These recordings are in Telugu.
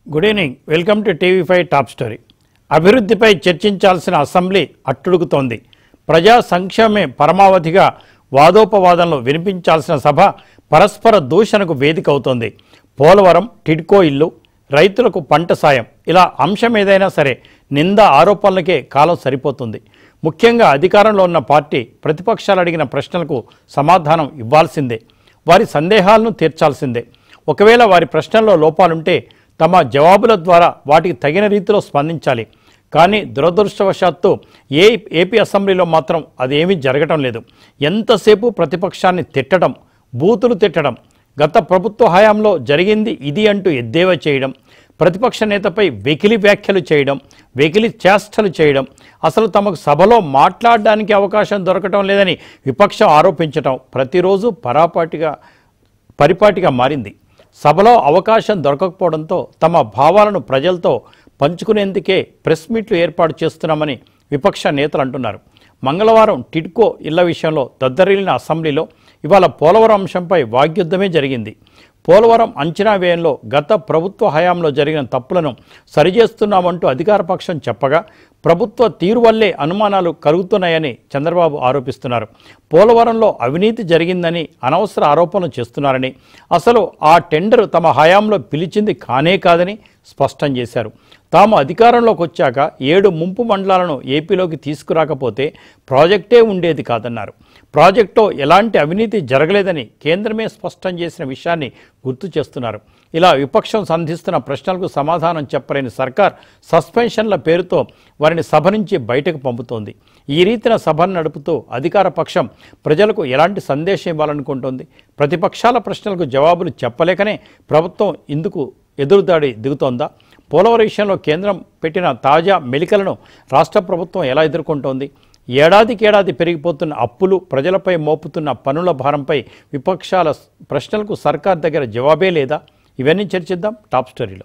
Good evening welcome to TV five top story అభివృద్ధిపై చర్చించాల్సిన అసెంబ్లీ అట్టుడుగుతోంది ప్రజా సంక్షేమే పరమావధిగా వాదోపవాదనలు వినిపించాల్సిన సభ పరస్పర దూషణకు వేదిక అవుతోంది పోలవరం టిడ్కో ఇల్లు రైతులకు పంట సాయం ఇలా అంశం ఏదైనా సరే నింద ఆరోపణలకే కాలం సరిపోతుంది ముఖ్యంగా అధికారంలో ఉన్న పార్టీ ప్రతిపక్షాలు అడిగిన ప్రశ్నలకు సమాధానం ఇవ్వాల్సిందే వారి సందేహాలను తీర్చాల్సిందే ఒకవేళ వారి ప్రశ్నల్లో లోపాలుంటే తమ జవాబుల ద్వారా వాటికి తగిన రీతిలో స్పందించాలి కానీ దురదృష్టవశాత్తు ఏ ఏపీ అసెంబ్లీలో మాత్రం అదేమీ జరగటం లేదు ఎంతసేపు ప్రతిపక్షాన్ని తిట్టడం బూతులు తిట్టడం గత ప్రభుత్వ హయాంలో జరిగింది ఇది అంటూ ఎద్దేవా చేయడం ప్రతిపక్ష నేతపై వెకిలి వ్యాఖ్యలు చేయడం వెకిలి చేష్టలు చేయడం అసలు తమకు సభలో మాట్లాడడానికి అవకాశం దొరకటం లేదని విపక్షం ఆరోపించటం ప్రతిరోజు పరాపాటిగా పరిపాటిగా మారింది సభలో అవకాశం దొరకకపోవడంతో తమ భావాలను ప్రజలతో పంచుకునేందుకే ప్రెస్ మీట్లు ఏర్పాటు చేస్తున్నామని విపక్ష నేతలు అంటున్నారు మంగళవారం టిడ్కో ఇళ్ల విషయంలో దద్దరిల్లిన అసెంబ్లీలో ఇవాళ పోలవరం అంశంపై వాగ్యుద్ధమే జరిగింది పోలవరం అంచనా వ్యయంలో గత ప్రభుత్వ హయాంలో జరిగిన తప్పులను సరిచేస్తున్నామంటూ అధికార పక్షం చెప్పగా ప్రభుత్వ తీరు వల్లే అనుమానాలు కలుగుతున్నాయని చంద్రబాబు ఆరోపిస్తున్నారు పోలవరంలో అవినీతి జరిగిందని అనవసర ఆరోపణలు చేస్తున్నారని అసలు ఆ టెండర్ తమ హయాంలో పిలిచింది కానే కాదని స్పష్టం చేశారు తాము అధికారంలోకి వచ్చాక ఏడు ముంపు మండలాలను ఏపీలోకి తీసుకురాకపోతే ప్రాజెక్టే ఉండేది కాదన్నారు ప్రాజెక్టులో ఎలాంటి అవినీతి జరగలేదని కేంద్రమే స్పష్టం చేసిన విషయాన్ని గుర్తు చేస్తున్నారు ఇలా విపక్షం సంధిస్తున్న ప్రశ్నలకు సమాధానం చెప్పలేని సర్కార్ సస్పెన్షన్ల పేరుతో వారిని సభ నుంచి బయటకు పంపుతోంది ఈ రీతిన సభను నడుపుతూ అధికార పక్షం ప్రజలకు ఎలాంటి సందేశం ఇవ్వాలనుకుంటోంది ప్రతిపక్షాల ప్రశ్నలకు జవాబులు చెప్పలేకనే ప్రభుత్వం ఇందుకు ఎదురుదాడి దిగుతోందా పోలవరం విషయంలో కేంద్రం పెట్టిన తాజా మెలికలను రాష్ట్ర ప్రభుత్వం ఎలా ఎదుర్కొంటోంది ఏడాదికి ఏడాది పెరిగిపోతున్న అప్పులు ప్రజలపై మోపుతున్న పనుల భారంపై విపక్షాల ప్రశ్నలకు సర్కార్ దగ్గర జవాబే లేదా ఇవన్నీ చర్చిద్దాం టాప్ స్టోరీలో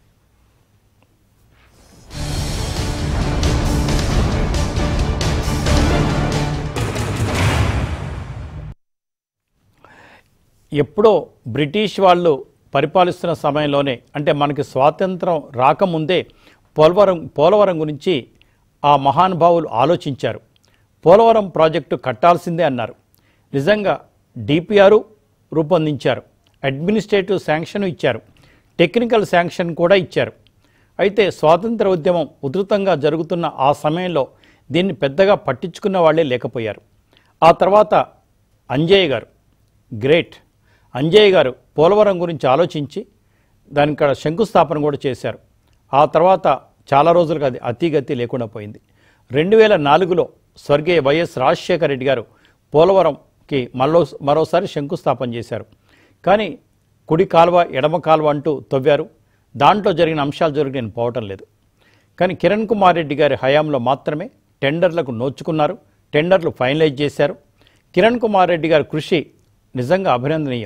ఎప్పుడో బ్రిటిష్ వాళ్ళు పరిపాలిస్తున్న సమయంలోనే అంటే మనకి స్వాతంత్రం రాకముందే పోలవరం పోలవరం గురించి ఆ మహానుభావులు ఆలోచించారు పోలవరం ప్రాజెక్టు కట్టాల్సిందే అన్నారు నిజంగా డిపిఆర్ రూపొందించారు అడ్మినిస్ట్రేటివ్ శాంక్షన్ ఇచ్చారు టెక్నికల్ శాంక్షన్ కూడా ఇచ్చారు అయితే స్వాతంత్ర ఉద్యమం ఉధృతంగా జరుగుతున్న ఆ సమయంలో దీన్ని పెద్దగా పట్టించుకున్న వాళ్ళే లేకపోయారు ఆ తర్వాత అంజయ్య గారు గ్రేట్ అంజయ్య గారు పోలవరం గురించి ఆలోచించి దానికి ఇక్కడ శంకుస్థాపన కూడా చేశారు ఆ తర్వాత చాలా రోజులుగా అది అతిగతి లేకుండా పోయింది రెండు వేల నాలుగులో స్వర్గీయ వైఎస్ రాజశేఖర రెడ్డి గారు పోలవరంకి మరో మరోసారి శంకుస్థాపన చేశారు కానీ కుడి కాలువ ఎడమ కాలువ అంటూ తవ్వారు దాంట్లో జరిగిన అంశాలు జరిగి నేను పోవటం లేదు కానీ కిరణ్ కుమార్ రెడ్డి గారి హయాంలో మాత్రమే టెండర్లకు నోచుకున్నారు టెండర్లు ఫైనలైజ్ చేశారు కిరణ్ కుమార్ రెడ్డి గారి కృషి నిజంగా అభినందనీయం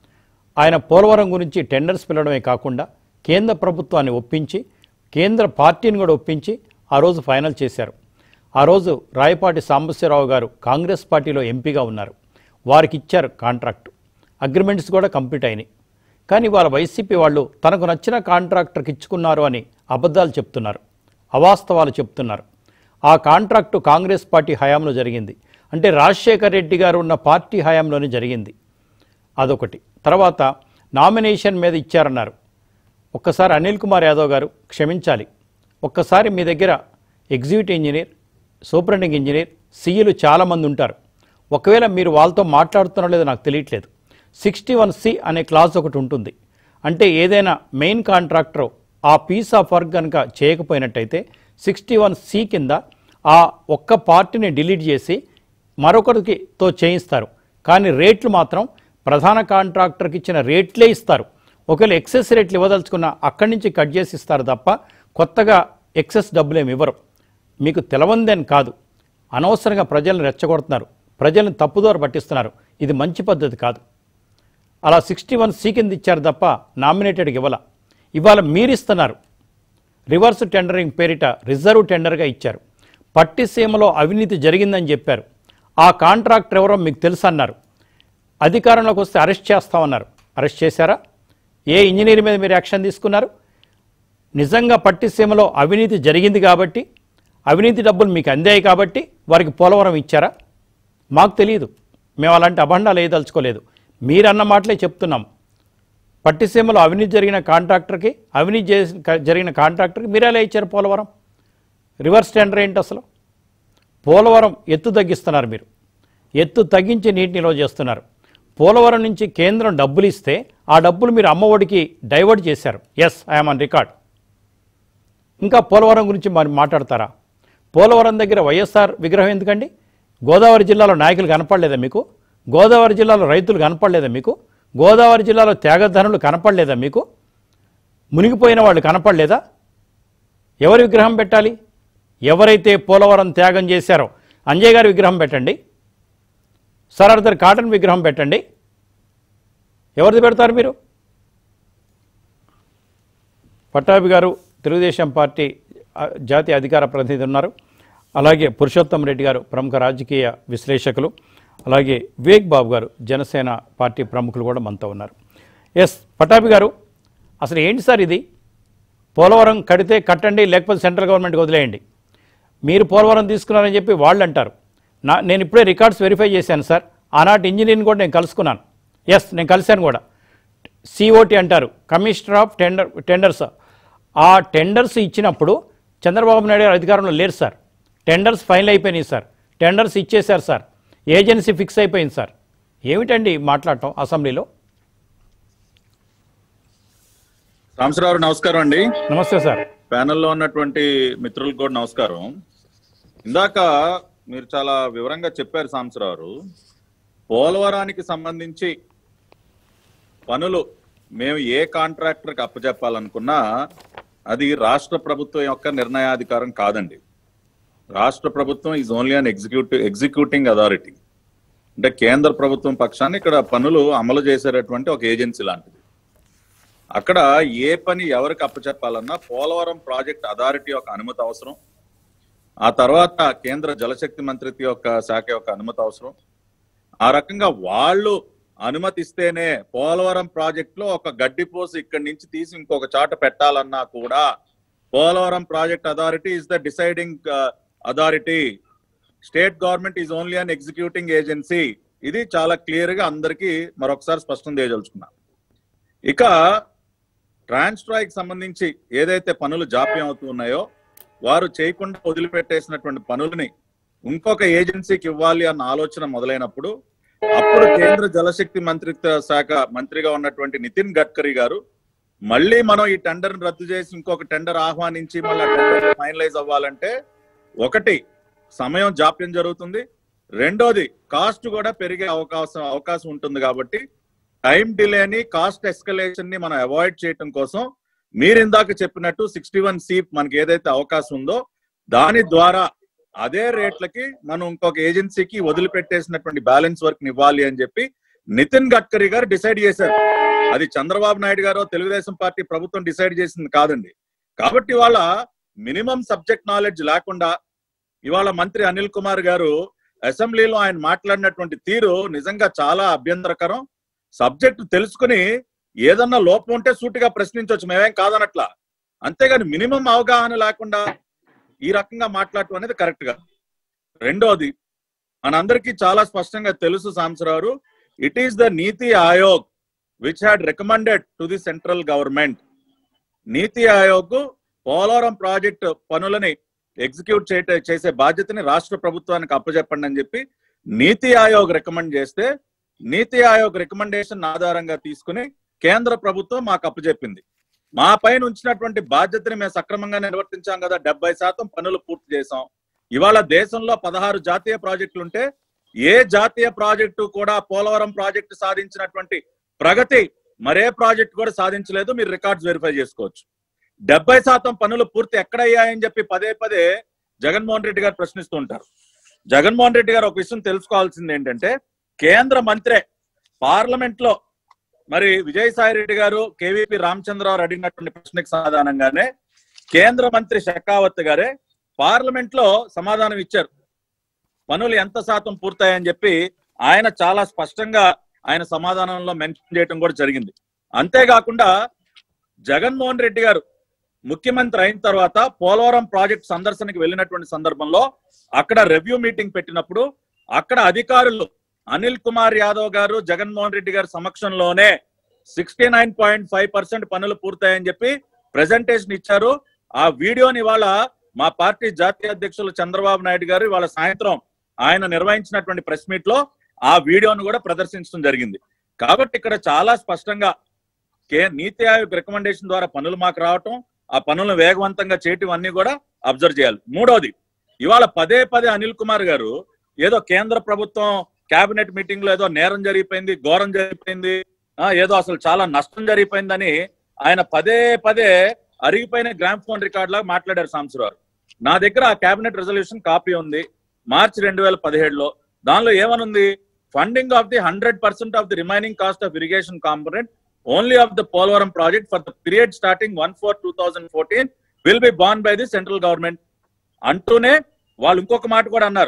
ఆయన పోలవరం గురించి టెండర్స్ పిలవడమే కాకుండా కేంద్ర ప్రభుత్వాన్ని ఒప్పించి కేంద్ర పార్టీని కూడా ఒప్పించి ఆ రోజు ఫైనల్ చేశారు ఆ రోజు రాయపాటి సాంబశివరావు గారు కాంగ్రెస్ పార్టీలో ఎంపీగా ఉన్నారు వారికి ఇచ్చారు కాంట్రాక్ట్ అగ్రిమెంట్స్ కూడా కంప్లీట్ అయినాయి కానీ వాళ్ళ వైసీపీ వాళ్ళు తనకు నచ్చిన కాంట్రాక్టర్కి ఇచ్చుకున్నారు అని అబద్ధాలు చెప్తున్నారు అవాస్తవాలు చెప్తున్నారు ఆ కాంట్రాక్టు కాంగ్రెస్ పార్టీ హయాంలో జరిగింది అంటే రాజశేఖర్ రెడ్డి గారు ఉన్న పార్టీ హయాంలోనే జరిగింది అదొకటి తర్వాత నామినేషన్ మీద ఇచ్చారన్నారు ఒక్కసారి అనిల్ కుమార్ యాదవ్ గారు క్షమించాలి ఒక్కసారి మీ దగ్గర ఎగ్జిక్యూటివ్ ఇంజనీర్ సూపరింటెండింగ్ ఇంజనీర్ సీఈలు చాలామంది ఉంటారు ఒకవేళ మీరు వాళ్ళతో మాట్లాడుతున్నారో లేదో నాకు తెలియట్లేదు సిక్స్టీ వన్ సి అనే క్లాస్ ఒకటి ఉంటుంది అంటే ఏదైనా మెయిన్ కాంట్రాక్టర్ ఆ పీస్ ఆఫ్ వర్క్ కనుక చేయకపోయినట్టయితే సిక్స్టీ వన్ సి కింద ఆ ఒక్క పార్టీని డిలీట్ చేసి మరొకరికి తో చేయిస్తారు కానీ రేట్లు మాత్రం ప్రధాన కాంట్రాక్టర్కి ఇచ్చిన రేట్లే ఇస్తారు ఒకవేళ ఎక్సెస్ రేట్లు ఇవ్వదలుచుకున్న అక్కడి నుంచి కట్ చేసి ఇస్తారు తప్ప కొత్తగా ఎక్సెస్ డబ్బులు ఏమి ఇవ్వరు మీకు తెలవందని కాదు అనవసరంగా ప్రజలను రెచ్చగొడుతున్నారు ప్రజలను తప్పుదోర పట్టిస్తున్నారు ఇది మంచి పద్ధతి కాదు అలా సిక్స్టీ వన్ సి కింద ఇచ్చారు తప్ప నామినేటెడ్కి ఇవ్వాల ఇవాళ మీరిస్తున్నారు రివర్స్ టెండరింగ్ పేరిట రిజర్వ్ టెండర్గా ఇచ్చారు పట్టిసీమలో అవినీతి జరిగిందని చెప్పారు ఆ కాంట్రాక్టర్ ఎవరో మీకు తెలుసు అన్నారు అధికారంలోకి వస్తే అరెస్ట్ చేస్తామన్నారు అరెస్ట్ చేశారా ఏ ఇంజనీర్ మీద మీరు యాక్షన్ తీసుకున్నారు నిజంగా పట్టిసీమలో అవినీతి జరిగింది కాబట్టి అవినీతి డబ్బులు మీకు అందాయి కాబట్టి వారికి పోలవరం ఇచ్చారా మాకు తెలియదు మేము అలాంటి అభండాలు వేయదలుచుకోలేదు మీరన్న మాటలే చెప్తున్నాం పట్టిసీమలో అవినీతి జరిగిన కాంట్రాక్టర్కి అవినీతి చేసిన జరిగిన కాంట్రాక్టర్కి మీరు ఎలా ఇచ్చారు పోలవరం రివర్స్ టెండర్ ఏంటి అసలు పోలవరం ఎత్తు తగ్గిస్తున్నారు మీరు ఎత్తు తగ్గించి నీటి నిల్వ చేస్తున్నారు పోలవరం నుంచి కేంద్రం డబ్బులు ఇస్తే ఆ డబ్బులు మీరు అమ్మఒడికి డైవర్ట్ చేశారు ఎస్ ఐఎమ్ ఆన్ రికార్డ్ ఇంకా పోలవరం గురించి మరి మాట్లాడతారా పోలవరం దగ్గర వైఎస్ఆర్ విగ్రహం ఎందుకండి గోదావరి జిల్లాలో నాయకులు కనపడలేదా మీకు గోదావరి జిల్లాలో రైతులు కనపడలేదా మీకు గోదావరి జిల్లాలో త్యాగధనులు కనపడలేదా మీకు మునిగిపోయిన వాళ్ళు కనపడలేదా ఎవరి విగ్రహం పెట్టాలి ఎవరైతే పోలవరం త్యాగం చేశారో అంజయ్ గారి విగ్రహం పెట్టండి సర్ ఆర్థర్ కాటన్ విగ్రహం పెట్టండి ఎవరిది పెడతారు మీరు పట్టాభి గారు తెలుగుదేశం పార్టీ ఆ, జాతీయ అధికార ప్రతినిధి ఉన్నారు అలాగే పురుషోత్తం రెడ్డి గారు ప్రముఖ రాజకీయ విశ్లేషకులు అలాగే వివేక్ బాబు గారు జనసేన పార్టీ ప్రముఖులు కూడా మనతో ఉన్నారు ఎస్ పట్టాభి గారు అసలు ఏంటి సార్ ఇది పోలవరం కడితే కట్టండి లేకపోతే సెంట్రల్ గవర్నమెంట్కి వదిలేయండి మీరు పోలవరం తీసుకున్నారని చెప్పి వాళ్ళు అంటారు నా నేను ఇప్పుడే రికార్డ్స్ వెరిఫై చేశాను సార్ ఆనాటి ఇంజనీర్ని కూడా నేను కలుసుకున్నాను ఎస్ నేను కలిశాను కూడా సిఓటి అంటారు కమిషనర్ ఆఫ్ టెండర్ టెండర్స్ ఆ టెండర్స్ ఇచ్చినప్పుడు చంద్రబాబు నాయుడు గారు అధికారంలో లేరు సార్ టెండర్స్ ఫైనల్ అయిపోయినాయి సార్ టెండర్స్ ఇచ్చేశారు సార్ ఏజెన్సీ ఫిక్స్ అయిపోయింది సార్ ఏమిటండి మాట్లాడటం అసెంబ్లీలో రామశ్రావు నమస్కారం అండి నమస్తే సార్ ప్యానెల్లో ఉన్నటువంటి మిత్రులకు కూడా నమస్కారం ఇందాక మీరు చాలా వివరంగా చెప్పారు సాంబశ్రావు పోలవరానికి సంబంధించి పనులు మేము ఏ కాంట్రాక్టర్కి అప్పచెప్పాలనుకున్నా అది రాష్ట్ర ప్రభుత్వం యొక్క నిర్ణయాధికారం కాదండి రాష్ట్ర ప్రభుత్వం is only an executive executing authority అంటే కేంద్ర ప్రభుత్వం పక్షాన్ని ఇక్కడ పనులు అమలు చేసేటటువంటి ఒక ఏజెన్సీ లాంటిది అక్కడ ఏ పని ఎవరికి అప్పచెప్పాలన్నా పోలవరం ప్రాజెక్ట్ అథారిటీ యొక్క అనుమతి అవసరం ఆ తర్వాత కేంద్ర జలశక్తి మంత్రిత్వ యొక్క శాఖ యొక్క అనుమతి అవసరం ఆ రకంగా వాళ్ళు అనుమతిస్తేనే పోలవరం ప్రాజెక్ట్ లో ఒక గడ్డిపోసు ఇక్కడి నుంచి తీసి ఇంకొక చాట పెట్టాలన్నా కూడా Polavaram project authority is the deciding authority state government is only an executing agency ఇది చాలా క్లియర్ గా అందరికీ మరొకసారి స్పష్టం చేయదలుచుకున్నా ఇక ట్రాన్స్ట్రాయ్కి సంబంధించి ఏదైతే పనులు జాప్యం అవుతున్నాయో వారు చేయకుండా వదిలిపెట్టేసినటువంటి పనులని ఇంకొక ఏజెన్సీకి ఇవ్వాలి అన్న ఆలోచన మొదలైనప్పుడు అప్పుడు కేంద్ర జలశక్తి మంత్రిత్వ శాఖ మంత్రిగా ఉన్నటువంటి నితిన్ గడ్కరీ గారు మళ్ళీ మనం ఈ టెండర్ రద్దు చేసి ఇంకొక టెండర్ ఆహ్వానించి మళ్ళీ టెండర్ ఫైనలైజ్ అవ్వాలంటే ఒకటి సమయం జాప్యం జరుగుతుంది రెండోది కాస్ట్ కూడా పెరిగే అవకాశం అవకాశం ఉంటుంది కాబట్టి టైం డిలేని కాస్ట్ ఎస్కలేషన్ ని మనం అవాయిడ్ చేయటం కోసం మీరు ఇందాక చెప్పినట్టు సిక్స్టీ వన్ సి మనకి ఏదైతే అవకాశం ఉందో దాని ద్వారా అదే రేట్లకి మనం ఇంకొక ఏజెన్సీకి వదిలిపెట్టేసినటువంటి బ్యాలెన్స్ వర్క్ ఇవ్వాలి అని చెప్పి నితిన్ గడ్కరీ గారు డిసైడ్ చేశారు అది చంద్రబాబు నాయుడు గారు తెలుగుదేశం పార్టీ ప్రభుత్వం డిసైడ్ చేసింది కాదండి కాబట్టి ఇవాళ మినిమం సబ్జెక్ట్ నాలెడ్జ్ లేకుండా ఇవాళ మంత్రి అనిల్ కుమార్ గారు అసెంబ్లీలో ఆయన మాట్లాడినటువంటి తీరు నిజంగా చాలా అభ్యంతరకరం సబ్జెక్ట్ తెలుసుకుని ఏదన్నా లోపం ఉంటే సూటిగా ప్రశ్నించవచ్చు మేమేం కాదనట్లా అంతేగాని మినిమం అవగాహన లేకుండా ఈ రకంగా మాట్లాడటం అనేది కరెక్ట్ గా రెండోది మనందరికీ చాలా స్పష్టంగా తెలుసు సాంసరావు ఇట్ ఈస్ ద నీతి Aayog which had recommended to the central government NITI Aayog Polavaram project పనులని ఎగ్జిక్యూట్ చేయట చేసే బాధ్యతని రాష్ట్ర ప్రభుత్వానికి అప్పచెప్పండి అని చెప్పి నీతి ఆయోగ్ రికమెండ్ చేస్తే నీతి ఆయోగ్ రికమెండేషన్ ఆధారంగా తీసుకుని కేంద్ర ప్రభుత్వం మాకు అప్పచెప్పింది మా పైన ఉంచినటువంటి బాధ్యతని మేము సక్రమంగా నిర్వర్తించాం కదా డెబ్బై శాతం పనులు పూర్తి చేసాం ఇవాళ దేశంలో పదహారు జాతీయ ప్రాజెక్టులు ఉంటే ఏ జాతీయ ప్రాజెక్టు కూడా పోలవరం ప్రాజెక్టు సాధించినటువంటి ప్రగతి మరే ప్రాజెక్టు కూడా సాధించలేదు మీరు రికార్డ్స్ వెరిఫై చేసుకోవచ్చు డెబ్బై శాతం పనులు పూర్తి ఎక్కడయ్యాయని చెప్పి పదే పదే జగన్మోహన్ రెడ్డి గారు ప్రశ్నిస్తూ ఉంటారు జగన్మోహన్ రెడ్డి గారు ఒక విషయం తెలుసుకోవాల్సింది ఏంటంటే కేంద్ర మంత్రే పార్లమెంట్ లో మరి విజయసాయి రెడ్డి గారు కేవీపీ రామచంద్రరావు అడిగినటువంటి ప్రశ్నకు సమాధానంగానే కేంద్ర మంత్రి షెకావత్ గారే పార్లమెంట్ లో సమాధానం ఇచ్చారు పనులు ఎంత శాతం పూర్తయ్యని చెప్పి ఆయన చాలా స్పష్టంగా ఆయన సమాధానంలో మెన్షన్ చేయడం కూడా జరిగింది అంతేకాకుండా జగన్మోహన్ రెడ్డి గారు ముఖ్యమంత్రి అయిన తర్వాత పోలవరం ప్రాజెక్ట్ సందర్శనకి వెళ్ళినటువంటి సందర్భంలో అక్కడ రివ్యూ మీటింగ్ పెట్టినప్పుడు అక్కడ అధికారులు అనిల్ కుమార్ యాదవ్ గారు జగన్మోహన్ రెడ్డి గారి సమక్షంలోనే sixty nine point five percent పనులు పూర్తయ్యని చెప్పి ప్రెజెంటేషన్ ఇచ్చారు ఆ వీడియోని ఇవాళ మా పార్టీ జాతీయ అధ్యక్షులు చంద్రబాబు నాయుడు గారు ఇవాళ సాయంత్రం ఆయన నిర్వహించినటువంటి ప్రెస్ మీట్ లో ఆ వీడియోను కూడా ప్రదర్శించడం జరిగింది కాబట్టి ఇక్కడ చాలా స్పష్టంగా కే నీతి ఆయోగ్ రికమెండేషన్ ద్వారా పనులు మాకు రావటం ఆ పనులను వేగవంతంగా చేయటం అన్ని కూడా అబ్జర్వ్ చేయాలి మూడోది ఇవాళ పదే పదే అనిల్ కుమార్ గారు ఏదో కేంద్ర ప్రభుత్వం కేబినెట్ మీటింగ్ లో ఏదో నేరం జరిగిపోయింది ఘోరం జరిగిపోయింది ఆ, ఏదో అసలు చాలా నష్టం జరిగిపోయిందని ఆయన పదే పదే అరిగిపోయిన గ్రామ్ ఫోన్ రికార్డ్ లాగా మాట్లాడారు సాంబశివరావు నా దగ్గర ఆ కేబినెట్ రెజల్యూషన్ కాపీ ఉంది మార్చి రెండు వేల పదిహేడులో దానిలో ఏమనుంది funding of the hundred percent of the remaining cost of irrigation component only of the Polavaram project for the period starting one four two thousand fourteen will be borne by the central government అంటూనే వాళ్ళు ఇంకొక మాట కూడా అన్నారు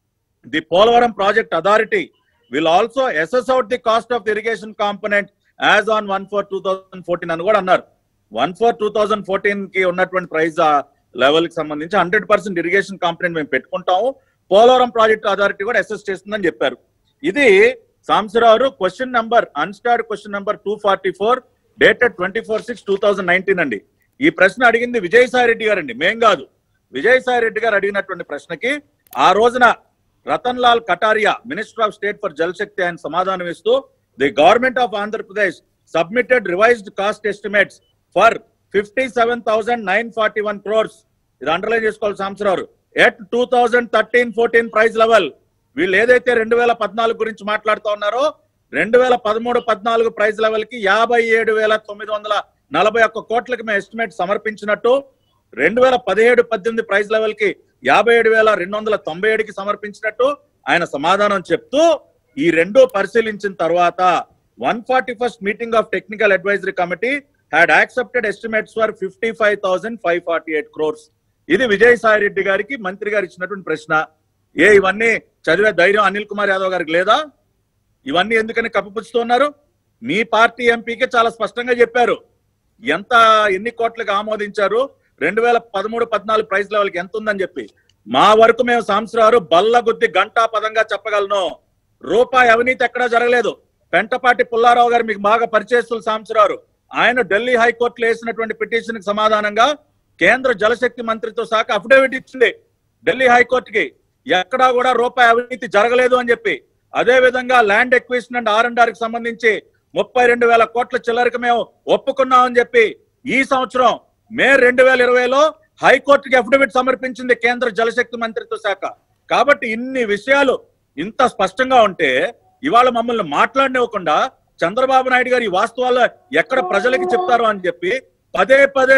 the Polavaram project authority will also assess out the cost of the irrigation component as on one four two thousand fourteen అని కూడా అన్నారు one four two thousand fourteen కి ఉన్నటువంటి ప్రైస్ లెవెల్ కి సంబంధించి హండ్రెడ్ పర్సెంట్ ఇరిగేషన్ కాంపోనెంట్ మేము పెట్టుకుంటాము పోలవరం ప్రాజెక్ట్ అథారిటీ కూడా అసెస్ చేస్తుందని చెప్పారు ఇది సాంసరావు question number unstarred question number two forty four dated twenty four six two thousand nineteen అండి ఈ ప్రశ్న అడిగింది విజయసాయి రెడ్డి గారు అండి మేం కాదు విజయసాయి రెడ్డి గారు అడిగినటువంటి ప్రశ్నకి ఆ రోజున Ratan Lal Kataria minister of state for Jal Shakti ఆయన సమాధానం ఇస్తూ the government of Andhra Pradesh submitted revised cost estimates for fifty seven thousand nine forty one crores ఇది అండర్లైన్ చేసుకోవాలి సాంసరావు at two thousand thirteen fourteen price level వీళ్ళు ఏదైతే రెండు వేల పద్నాలుగు గురించి మాట్లాడుతూ ఉన్నారో రెండు వేల పదమూడు పద్నాలుగు ప్రైస్ లెవెల్ కి యాభై ఏడు వేల తొమ్మిది వందల నలభై ఒక్క కోట్లకి మేము ఎస్టిమేట్ సమర్పించినట్టు రెండు వేల పదిహేడు పద్దెనిమిది ప్రైస్ లెవెల్ కి యాభై ఏడు వేల రెండు వందల తొంభై ఏడుకి సమర్పించినట్టు ఆయన సమాధానం చెప్తూ ఈ రెండు పరిశీలించిన తర్వాత one forty first meeting of technical advisory committee had accepted estimates for fifty five thousand five forty eight crores ఇది విజయసాయి రెడ్డి గారికి మంత్రి గారు ఇచ్చినటువంటి ప్రశ్న ఏ ఇవన్నీ చదివే ధైర్యం అనిల్ కుమార్ యాదవ్ గారికి లేదా ఇవన్నీ ఎందుకని కప్పిపుచ్చుతున్నారు మీ పార్టీ ఎంపీకి చాలా స్పష్టంగా చెప్పారు ఎంత ఎన్ని కోట్లకు ఆమోదించారు రెండు వేల పదమూడు పద్నాలుగు ప్రైస్ లెవెల్కి ఎంత ఉందని చెప్పి మా వరకు మేము సంవత్సరాలు బల్ల గుద్ది గంటా పదంగా చెప్పగలను రూపాయి అవినీతి ఎక్కడా జరగలేదు పెంటపాటి పుల్లారావు గారు మీకు బాగా పరిచయస్తులు సంవత్సరాలు ఆయన ఢిల్లీ హైకోర్టులో వేసినటువంటి పిటిషన్ కి సమాధానంగా కేంద్ర జలశక్తి మంత్రితో శాఖ అఫిడవిట్ ఇచ్చింది ఢిల్లీ హైకోర్టుకి ఎక్కడా కూడా రూపాయి అవినీతి జరగలేదు అని చెప్పి అదే విధంగా land acquisition and R and R కి సంబంధించి ముప్పై రెండు వేల కోట్ల చిల్లరకు మేము ఒప్పుకున్నామని చెప్పి ఈ సంవత్సరం మే రెండు వేల ఇరవైలో హైకోర్టుకి అఫిడవిట్ సమర్పించింది కేంద్ర జలశక్తి మంత్రిత్వ శాఖ కాబట్టి ఇన్ని విషయాలు ఇంత స్పష్టంగా ఉంటే ఇవాళ మమ్మల్ని మాట్లాడనివ్వకుండా చంద్రబాబు నాయుడు గారు ఈ వాస్తవాలు ఎక్కడ ప్రజలకి చెప్తారు అని చెప్పి పదే పదే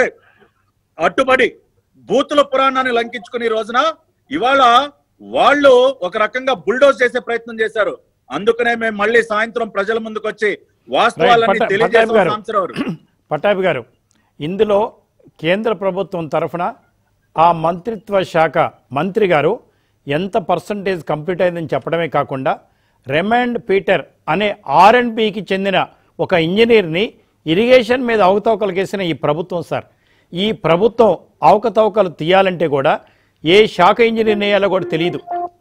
అడ్డుపడి బూతుల పురాణాన్ని లంకించుకుని ఈ రోజున ఇవాళ వాళ్ళు ఒక రకంగా బుల్డోజ్ చేసే ప్రయత్నం చేశారు అందుకనే మేము మళ్ళీ సాయంత్రం ప్రజల ముందుకు వచ్చి వాస్తవాలన్నీ పట్ట- పట్టాభి తెలియజేస్తాం గారు. సాంబశివరావు. పట్టాభి గారు ఇందులో కేంద్ర ప్రభుత్వం తరఫున ఆ మంత్రిత్వ శాఖ మంత్రి గారు ఎంత పర్సంటేజ్ కంప్లీట్ అయిందని చెప్పడమే కాకుండా రెమండ్ పీటర్ అనే ఆర్ అండ్ బికి చెందిన ఒక ఇంజనీర్ని ఇరిగేషన్ మీద అవకతవకలు కేసిన ఈ ప్రభుత్వం సార్ ఈ ప్రభుత్వం అవకతవకలు తీయాలంటే కూడా ఏ శాఖ ఇంజనీర్ని వేయాలో కూడా తెలియదు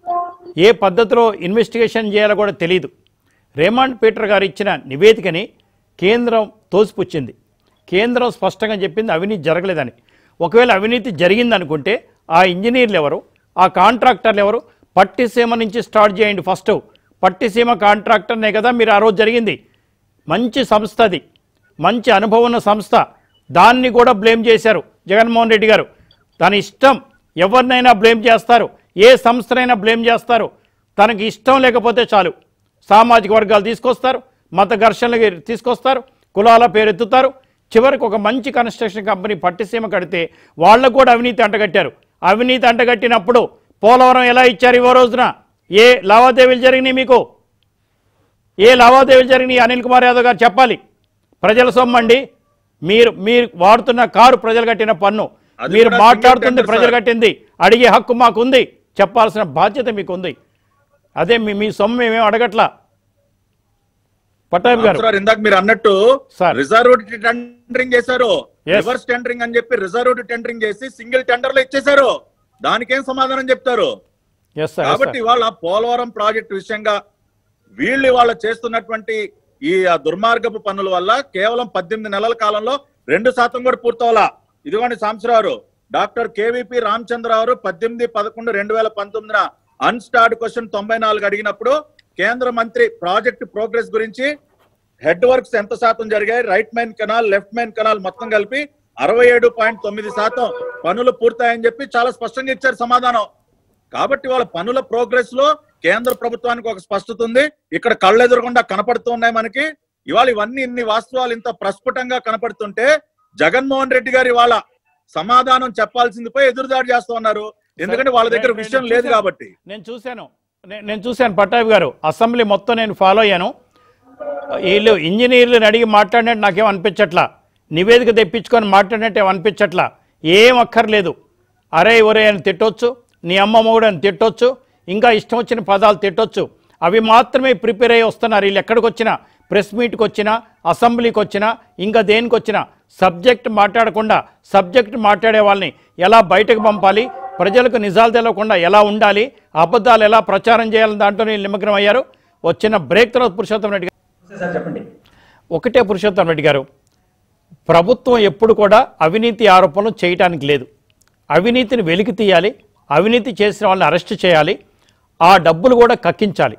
ఏ పద్ధతిలో ఇన్వెస్టిగేషన్ చేయాలో కూడా తెలియదు రేమాండ్ పీటర్ గారు ఇచ్చిన నివేదికని కేంద్రం తోసిపుచ్చింది కేంద్రం స్పష్టంగా చెప్పింది అవినీతి జరగలేదని ఒకవేళ అవినీతి జరిగిందనుకుంటే ఆ ఇంజనీర్లు ఎవరు ఆ కాంట్రాక్టర్లు ఎవరు పట్టిసీమ నుంచి స్టార్ట్ చేయండి ఫస్ట్ పట్టిసీమ కాంట్రాక్టర్నే కదా మీరు ఆ రోజు జరిగింది మంచి సంస్థ అది మంచి అనుభవం ఉన్న సంస్థ దాన్ని కూడా బ్లేమ్ చేశారు జగన్మోహన్ రెడ్డి గారు తన ఇష్టం ఎవరినైనా బ్లేమ్ చేస్తారు ఏ సంస్థనైనా బ్లేమ్ చేస్తారు తనకి ఇష్టం లేకపోతే చాలు సామాజిక వర్గాలు తీసుకొస్తారు మత ఘర్షణలు తీసుకొస్తారు కులాల పేరెత్తుతారు చివరికి ఒక మంచి కన్స్ట్రక్షన్ కంపెనీ పట్టిసీమ కడితే వాళ్ళకు కూడా అవినీతి అంటగట్టారు అవినీతి అంటగట్టినప్పుడు పోలవరం ఎలా ఇచ్చారు ఇవో రోజున ఏ లావాదేవీలు జరిగినాయి మీకు ఏ లావాదేవీలు జరిగినాయి అనిల్ కుమార్ యాదవ్ గారు చెప్పాలి ప్రజల సొమ్మండి మీరు మీరు వాడుతున్న కారు ప్రజలు కట్టిన పన్ను అది మీరు కూడా మాట్లాడుతుంది single tender, ప్రజలు సార్. కట్టింది అడిగే హక్కు మాకుంది చెప్పాల్సిన బాధ్యత మీకుంది అదే మీ మీ సొమ్ము మేమేం అడగట్లా పట్టాభి గారు సార్ ఇందాక మీరు అన్నట్టు సార్. రిజర్వ్ టెండరింగ్ చేశారు Yes. రివర్స్ టెండరింగ్ అని చెప్పి రిజర్వ్ టెండరింగ్ చేసి సింగిల్ టెండర్ లో ఇచ్చేశారు దానికేం సమాధానం చెప్తారు ఎస్ సార్ కాబట్టి ఇవాళ పోలవరం ప్రాజెక్ట్ విషయంగా వీళ్ళు ఇవాళ చేస్తున్నటువంటి ఈ ఆ దుర్మార్గపు పనుల వల్ల కేవలం పద్దెనిమిది నెలల కాలంలో రెండు శాతం కూడా పూర్తవలా ఇదిగోండి సాంబశివరావు డాక్టర్ కేవీపీ రామచంద్రరావు పద్దెనిమిది పదకొండు రెండు వేల పంతొమ్మిదిన అన్స్టార్డ్ క్వశ్చన్ తొంభై నాలుగు అడిగినప్పుడు కేంద్ర మంత్రి ప్రాజెక్ట్ ప్రోగ్రెస్ గురించి హెడ్ వర్క్స్ ఎంత శాతం జరిగాయి right main canal left main canal మొత్తం కలిపి అరవై ఏడు పాయింట్ తొమ్మిది శాతం పనులు పూర్తయ్యని చెప్పి చాలా స్పష్టంగా ఇచ్చారు సమాధానం కాబట్టి వాళ్ళ పనుల ప్రోగ్రెస్ లో కేంద్ర ప్రభుత్వానికి ఒక స్పష్టత ఉంది ఇక్కడ కళ్ళెదురకుండా కనపడుతున్నాయి మనకి ఇవాళ ఇవన్నీ ఇన్ని వాస్తవాలు ఇంత ప్రస్ఫుటంగా కనపడుతుంటే జగన్మోహన్ రెడ్డి గారు ఇవాళ సమాధానం చెప్పాల్సింది పోయి ఎదురుదాడి చేస్తూ ఉన్నారు ఎందుకంటే వాళ్ళ దగ్గర నేను- విషయం నేను లేదు చూశాను. కాబట్టి నేను చూశాను నే- నేను చూశాను పట్టాభి గారు అసెంబ్లీ మొత్తం నేను ఫాలో అయ్యాను వీళ్ళు ఇంజనీర్లను అడిగి మాట్లాడినట్టు నాకేం అనిపించట్లా నివేదిక తెప్పించుకొని మాట్లాడినట్టు ఏం అనిపించట్లా ఏం అక్కర్లేదు అరే ఒరే అని తిట్టొచ్చు నీ అమ్మ మొగుడు అని తిట్టొచ్చు ఇంకా ఇష్టం వచ్చిన పదాలు తిట్టొచ్చు అవి మాత్రమే ప్రిపేర్ అయ్యి వస్తున్నారు వీళ్ళు ఎక్కడికి వచ్చినా ప్రెస్ మీట్కి వచ్చినా అసెంబ్లీకి వచ్చినా ఇంకా దేనికి వచ్చినా సబ్జెక్ట్ మాట్లాడకుండా సబ్జెక్ట్ మాట్లాడే వాళ్ళని ఎలా బయటకు పంపాలి ప్రజలకు నిజాలు తెలవకుండా ఎలా ఉండాలి అబద్ధాలు ఎలా ప్రచారం చేయాలని దాంట్లో వీళ్ళు నిమగ్నం అయ్యారు వచ్చిన బ్రేక్ తర్వాత పురుషోత్తం రెడ్డి గారు సార్ చెప్పండి ఒకటే పురుషోత్తం రెడ్డి గారు ప్రభుత్వం ఎప్పుడు కూడా అవినీతి ఆరోపణలు చేయటానికి లేదు అవినీతిని వెలికి తీయాలి అవినీతి చేసిన వాళ్ళని అరెస్ట్ చేయాలి ఆ డబ్బులు కూడా కక్కించాలి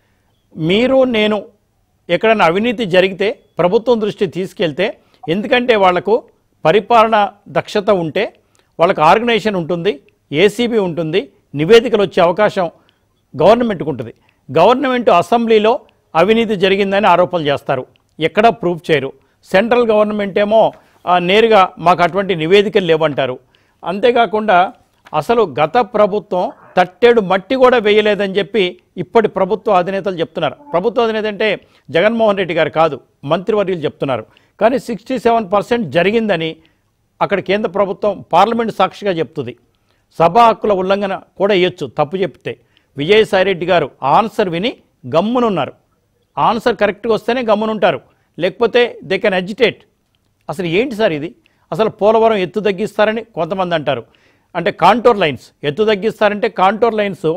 మీరు నేను ఎక్కడైనా అవినీతి జరిగితే ప్రభుత్వం దృష్టి తీసుకెళ్తే ఎందుకంటే వాళ్లకు పరిపాలన దక్షత ఉంటే వాళ్ళకు ఆర్గనైజేషన్ ఉంటుంది ఏసీబీ ఉంటుంది నివేదికలు వచ్చే అవకాశం గవర్నమెంట్కి ఉంటుంది గవర్నమెంట్ అసెంబ్లీలో అవినీతి జరిగిందని ఆరోపణలు చేస్తారు ఎక్కడా ప్రూఫ్ చేయరు సెంట్రల్ గవర్నమెంట్ ఏమో ఆ, నేరుగా మాకు అటువంటి నివేదికలు లేవంటారు అంతేకాకుండా అసలు గత ప్రభుత్వం తట్టేడు మట్టి కూడా వేయలేదని చెప్పి ఇప్పటి ప్రభుత్వ అధినేతలు చెప్తున్నారు ప్రభుత్వ అధినేత అంటే జగన్మోహన్ రెడ్డి గారు కాదు మంత్రివర్యులు చెప్తున్నారు కానీ సిక్స్టీ సెవెన్ పర్సెంట్ జరిగిందని అక్కడ కేంద్ర ప్రభుత్వం పార్లమెంట్ సాక్షిగా చెప్తుంది సభా హక్కుల ఉల్లంఘన కూడా ఇవ్వచ్చు తప్పు చెప్తే విజయసాయిరెడ్డి గారు ఆన్సర్ విని గమ్మునున్నారు ఆన్సర్ కరెక్ట్గా వస్తేనే గమ్మునుంటారు లేకపోతే దే కెన్ అజిటేట్ అసలు ఏంటి సార్ ఇది అసలు పోలవరం ఎత్తు తగ్గిస్తారని కొంతమంది అంటారు అంటే కాంటోర్ లైన్స్ ఎత్తు తగ్గిస్తారంటే contour lines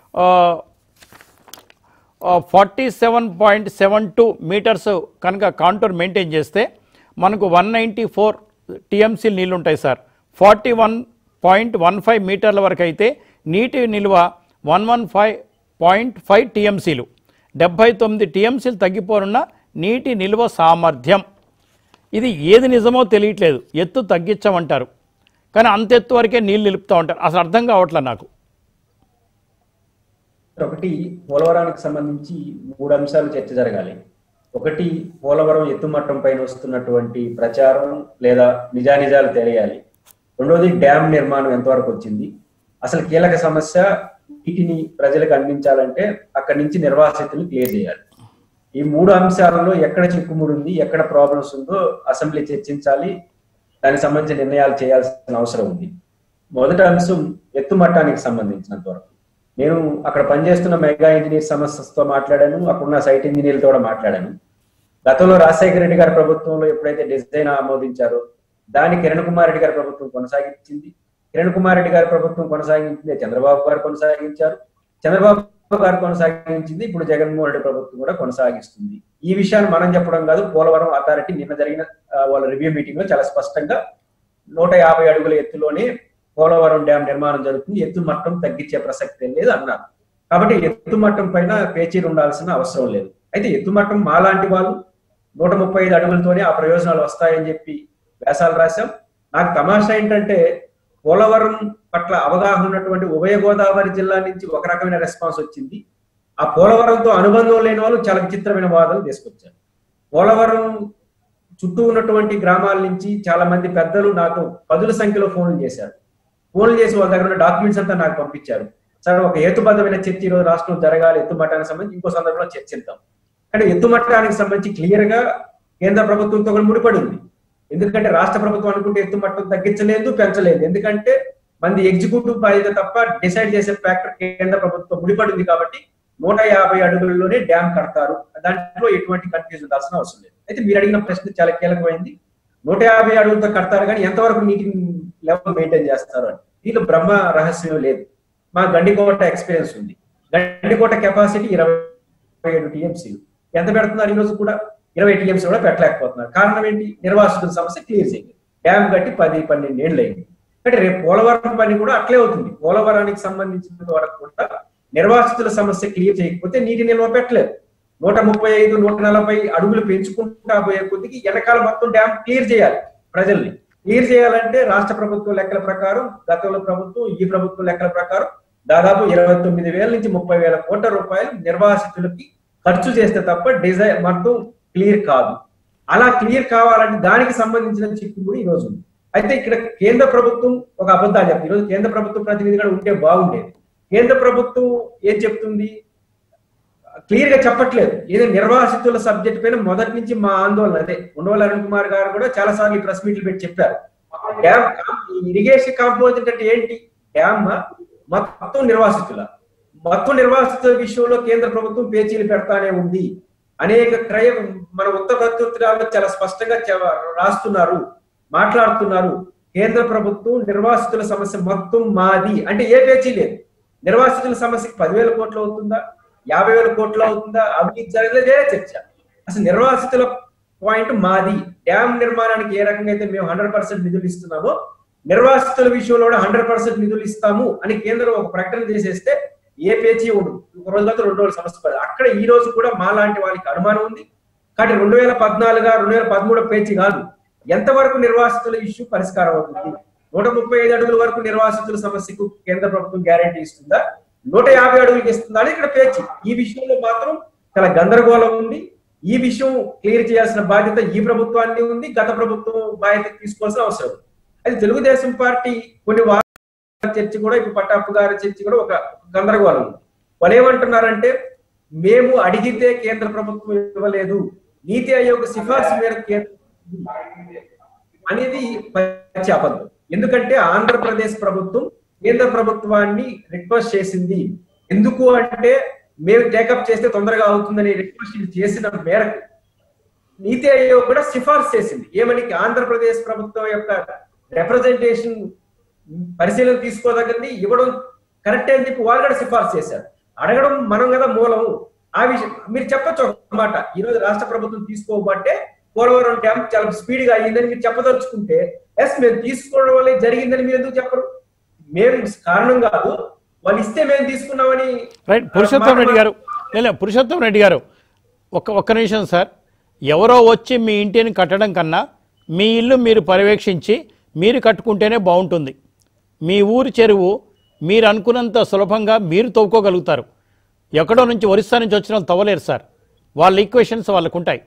forty seven point seven two meters కనుక కాంటోర్ మెయింటైన్ చేస్తే మనకు వన్ నైంటీ ఫోర్ టీఎంసీలు నీళ్ళు ఉంటాయి sir forty one point one five మీటర్ల వరకు అయితే నీటి నిల్వ one one five point five టీఎంసీలు డెబ్బై తొమ్మిది టీఎంసీలు తగ్గిపోనున్న నీటి నిల్వ సామర్థ్యం ఇది ఏది నిజమో తెలియట్లేదు ఎత్తు తగ్గించమంటారు కానీ అంత ఎత్తు వరకే నీళ్ళు నిలుపుతూ ఉంటారు అసలు అర్థం కావట్లే నాకు ఒకటి పోలవరానికి సంబంధించి మూడు అంశాలు చర్చ జరగాలి ఒకటి పోలవరం ఎత్తుమట్టం పైన వస్తున్నటువంటి ప్రచారం లేదా నిజానిజాలు తెలియాలి రెండోది డ్యామ్ నిర్మాణం ఎంతవరకు వచ్చింది అసలు కీలక సమస్య నీటిని ప్రజలకు అందించాలంటే అక్కడి నుంచి నిర్వాసితులు క్లియర్ చేయాలి ఈ మూడు అంశాలలో ఎక్కడ చిక్కుముడి ఉంది ఎక్కడ ప్రాబ్లమ్స్ ఉందో అసెంబ్లీ చర్చించాలి దానికి సంబంధించిన నిర్ణయాలు చేయాల్సిన అవసరం ఉంది మొదటి అంశం ఎత్తుమట్టానికి సంబంధించినంత వరకు నేను అక్కడ పనిచేస్తున్న మెగా ఇంజనీర్ సంస్థతో మాట్లాడాను అక్కడున్న సైట్ ఇంజనీర్లతో కూడా మాట్లాడాను గతంలో రాజశేఖర రెడ్డి గారి ప్రభుత్వంలో ఎప్పుడైతే డిజైన్ ఆమోదించారో దాన్ని కిరణ్ కుమార్ రెడ్డి గారి ప్రభుత్వం కొనసాగించింది కిరణ్ కుమార్ రెడ్డి గారి ప్రభుత్వం కొనసాగించింది చంద్రబాబు గారు కొనసాగించారు చంద్రబాబు గారు కొనసాగించింది ఇప్పుడు జగన్మోహన్ రెడ్డి ప్రభుత్వం కూడా కొనసాగిస్తుంది ఈ విషయాన్ని మనం చెప్పడం కాదు పోలవరం అథారిటీ నిన్న జరిగిన ఆ, వాళ్ళ రివ్యూ మీటింగ్ లో చాలా స్పష్టంగా నూట యాభై అడుగుల ఎత్తులోనే పోలవరం డ్యామ్ నిర్మాణం జరుగుతుంది ఎత్తు మట్టం తగ్గించే ప్రసక్తి లేదు అన్నారు కాబట్టి ఎత్తు మట్టం పైన పేచీలు ఉండాల్సిన అవసరం లేదు అయితే ఎత్తు మట్టం మాలాంటి వాళ్ళు నూట ముప్పై ఐదు అడుగులతోనే ఆ ప్రయోజనాలు వస్తాయని చెప్పి వ్యాసాలు రాశాం నాకు తమాషా ఏంటంటే పోలవరం పట్ల అవగాహన ఉన్నటువంటి ఉభయ గోదావరి జిల్లా నుంచి ఒక రకమైన రెస్పాన్స్ వచ్చింది ఆ పోలవరంతో అనుబంధం లేని వాళ్ళు చాలా విచిత్రమైన వాదనలు తీసుకొచ్చారు పోలవరం చుట్టూ ఉన్నటువంటి గ్రామాల నుంచి చాలా మంది పెద్దలు నాకు పదుల సంఖ్యలో ఫోన్లు చేశారు ఫోన్లు చేసి వాళ్ళ దగ్గర ఉన్న డాక్యుమెంట్స్ అంతా నాకు పంపించారు సార్ ఒక హేతుబద్ధమైన చర్చ ఈ రోజు రాష్ట్రం జరగాలి ఎత్తుమట్టానికి సంబంధించి ఇంకో సందర్భంలో చర్చిద్దాం కానీ ఎత్తుమట్టానికి సంబంధించి క్లియర్ గా కేంద్ర ప్రభుత్వంతో కూడా ముడిపడి ఉంది ఎందుకంటే రాష్ట్ర ప్రభుత్వం అనుకుంటే ఎత్తుమట్టం తగ్గించలేదు పెంచలేదు ఎందుకంటే మంది ఎగ్జిక్యూటివ్ బాధ్యత తప్ప డిసైడ్ చేసే ఫ్యాక్టర్ కేంద్ర ప్రభుత్వం ముడిపడి ఉంది కాబట్టి నూట యాభై అడుగుల్లోనే డ్యామ్ కడతారు దాంట్లో ఎటువంటి కన్ఫ్యూజన్ ఉండాల్సిన అవసరం లేదు అయితే మీరు అడిగిన ప్రశ్న చాలా కీలకమైంది నూట యాభై అడుగులతో కడతారు కానీ ఎంతవరకు నీటి లెవెల్ మెయింటైన్ చేస్తారు అని దీంట్లో బ్రహ్మ రహస్యం లేదు మా గండికోట ఎక్స్పీరియన్స్ ఉంది గండికోట కెపాసిటీ ఇరవై ఏడు టీఎంసీలు ఎంత పెడుతున్నారు ఈ రోజు కూడా ఇరవై టీఎంసీ కూడా పెట్టలేకపోతున్నారు కారణం ఏంటి నిర్వాసితుల సమస్య క్లియర్ చేయండి డ్యామ్ కట్టి పది పన్నెండు ఏళ్ళు అయింది అంటే రేపు పోలవరం పని కూడా అట్లే అవుతుంది పోలవరానికి సంబంధించిన వరకు కూడా నిర్వాసితుల సమస్య క్లియర్ చేయకపోతే నీటి నిల్వ పెట్టలేదు నూట ముప్పై ఐదు నూట నలభై అడుగులు పెంచుకుంటా పోయే కొద్దికి వెనకాల మొత్తం డ్యామ్ క్లియర్ చేయాలి ప్రజల్ని క్లియర్ చేయాలంటే రాష్ట్ర ప్రభుత్వం లెక్కల ప్రకారం గతంలో ప్రభుత్వం ఈ ప్రభుత్వం లెక్కల ప్రకారం దాదాపు ఇరవై తొమ్మిది వేల నుంచి ముప్పై వేల కోట్ల రూపాయలు నిర్వాసితులకి ఖర్చు చేస్తే తప్ప డిజైన్ మొత్తం క్లియర్ కాదు అలా క్లియర్ కావాలంటే దానికి సంబంధించిన చిక్కు కూడా ఈ రోజు ఉంది అయితే ఇక్కడ కేంద్ర ప్రభుత్వం ఒక అబద్ధాలు చెప్తుంది ఈరోజు కేంద్ర ప్రభుత్వం ప్రతినిధి కూడా ఉంటే బాగుండేది కేంద్ర ప్రభుత్వం ఏం చెప్తుంది క్లియర్ గా చెప్పట్లేదు ఏదో నిర్వాసితుల సబ్జెక్ట్ పైన మొదటి నుంచి మా ఆందోళన అదే ఉండవల్లి అరుణ్ కుమార్ గారు కూడా చాలా సార్లు ఈ ప్రెస్ మీట్లు పెట్టి చెప్పారు డ్యామ్ ఇరిగేషన్ కాంపోజిట్ అంటే ఏంటి డ్యామ్ మొత్తం నిర్వాసితుల మొత్తం నిర్వాసితుల విషయంలో కేంద్ర ప్రభుత్వం పేచీలు పెడతానే ఉంది అనేక క్రయ మన ఉత్తర ప్రత్యుత్తరాల్లో చాలా స్పష్టంగా చెవ- రాస్తున్నారు మాట్లాడుతున్నారు కేంద్ర ప్రభుత్వం నిర్వాసితుల సమస్య మొత్తం మాది అంటే ఏ పేచీ లేదు నిర్వాసితుల సమస్యకి పదివేల కోట్లు అవుతుందా యాభై వేల కోట్లు అవుతుందా అవినీతి జరగలేదు వేరే చర్చ అసలు నిర్వాసితుల పాయింట్ మాది డ్యామ్ నిర్మాణానికి ఏ రకంగా అయితే మేము హండ్రెడ్ పర్సెంట్ నిధులు ఇస్తున్నామో నిర్వాసితుల విషయంలో కూడా హండ్రెడ్ పర్సెంట్ నిధులు ఇస్తాము అని కేంద్రం ఒక ప్రకటన చేసేస్తే ఏ పేచీ ఉండదు ఒక రోజు కాదు రెండు రోజులు సమస్య పడదు అక్కడ ఈ రోజు కూడా మా లాంటి వాళ్ళకి అనుమానం ఉంది కానీ రెండు వేల పద్నాలుగు రెండు వేల పదమూడు పేచీ కాదు ఎంతవరకు నిర్వాసితుల ఇష్యూ పరిష్కారం అవుతుంది నూట ముప్పై ఐదు అడుగుల వరకు నిర్వాసితుల సమస్యకు కేంద్ర ప్రభుత్వం గ్యారంటీ ఇస్తుందా నూట యాభై అడుగులకి ఇస్తుందా అని ఇక్కడ పేచి ఈ విషయంలో మాత్రం చాలా గందరగోళం ఉంది ఈ విషయం క్లియర్ చేయాల్సిన బాధ్యత ఈ ప్రభుత్వాన్ని ఉంది గత ప్రభుత్వం బాధ్యత తీసుకోవాల్సిన అవసరం ఉంది. అది తెలుగుదేశం పార్టీ కొన్ని వారాల చర్చ కూడా ఇప్పుడు పట్టాపు గారి చర్చ కూడా ఒక గందరగోళం ఉంది వాళ్ళు ఏమంటున్నారంటే మేము అడిగితే కేంద్ర ప్రభుత్వం ఇవ్వలేదు నీతి ఆయోగ్ సిఫార్సు మేరకు కేంద్ర అనేది పచ్చి అబద్ధం ఎందుకంటే ఆంధ్రప్రదేశ్ ప్రభుత్వం కేంద్ర ప్రభుత్వాన్ని రిక్వెస్ట్ చేసింది ఎందుకు అంటే మేము టేకప్ చేస్తే తొందరగా అవుతుందని రిక్వెస్ట్ చేసిన మేరకు నీతి ఆయోగ్ కూడా సిఫార్సు చేసింది ఏమని ఆంధ్రప్రదేశ్ ప్రభుత్వం యొక్క రిప్రజెంటేషన్ పరిశీలన తీసుకోదగ్గది ఇవ్వడం కరెక్టే అని చెప్పి వాళ్ళు కూడా సిఫార్సు చేశారు అడగడం మనం కదా మూలం ఆ విషయం మీరు చెప్పొచ్చు ఒక మాట ఈ రోజు రాష్ట్ర ప్రభుత్వం తీసుకోబట్టే పోలవరం డ్యామ్ చాలా స్పీడ్ గా అయ్యిందని మీరు చెప్పదలుచుకుంటే ఎస్ మేము తీసుకోవడం వల్ల జరిగిందని మీరు ఎందుకు చెప్పరు మేము కారణం కాదు వాళ్ళు ఇస్తే మేము తీసుకున్నామని రైట్ పురుషోత్తం రెడ్డి గారు లేదు పురుషోత్తం రెడ్డి గారు ఒక్క ఒక్క నిమిషం సార్ ఎవరో వచ్చి మీ ఇంటిని కట్టడం కన్నా మీ ఇల్లు మీరు పర్యవేక్షించి మీరు కట్టుకుంటేనే బాగుంటుంది మీ ఊరి చెరువు మీరు అనుకున్నంత సులభంగా మీరు తవ్వుకోగలుగుతారు ఎక్కడో నుంచి ఒరిస్సా నుంచి వచ్చిన వాళ్ళు తవ్వలేరు సార్ వాళ్ళ ఈక్వేషన్స్ వాళ్ళకు ఉంటాయి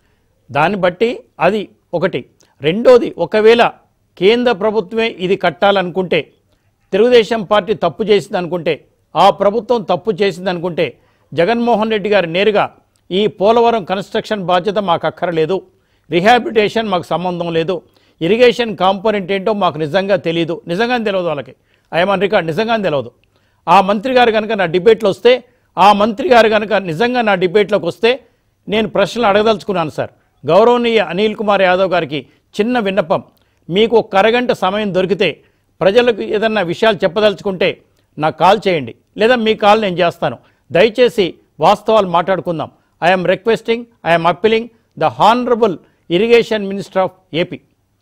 దాన్ని బట్టి అది ఒకటి రెండోది ఒకవేళ కేంద్ర ప్రభుత్వమే ఇది కట్టాలనుకుంటే తెలుగుదేశం పార్టీ తప్పు చేసింది అనుకుంటే ఆ ప్రభుత్వం తప్పు చేసింది అనుకుంటే జగన్మోహన్ రెడ్డి గారు నేరుగా ఈ పోలవరం కన్స్ట్రక్షన్ బాధ్యత మాకు అక్కరలేదు రిహాబిలిటేషన్ మాకు సంబంధం లేదు ఇరిగేషన్ కాంపోనెంట్ ఏంటో మాకు నిజంగా తెలియదు నిజంగానే తెలియదు వాళ్ళకి ఐఎమ్ రికార్డ్ నిజంగానే తెలియదు ఆ మంత్రి గారు కనుక నా డిబేట్లో వస్తే ఆ మంత్రి గారు కనుక నిజంగా నా డిబేట్లోకి వస్తే నేను ప్రశ్నలు అడగదలుచుకున్నాను సార్ గౌరవనీయ అనిల్ కుమార్ యాదవ్ గారికి చిన్న విన్నపం మీకు ఒక అరగంట సమయం దొరికితే ప్రజలకు ఏదన్నా విషయాలు చెప్పదలుచుకుంటే నాకు కాల్ చేయండి లేదా మీ కాల్ నేను చేస్తాను దయచేసి వాస్తవాలు మాట్లాడుకుందాం I'm requesting I'm appealing the honourable irrigation minister of AP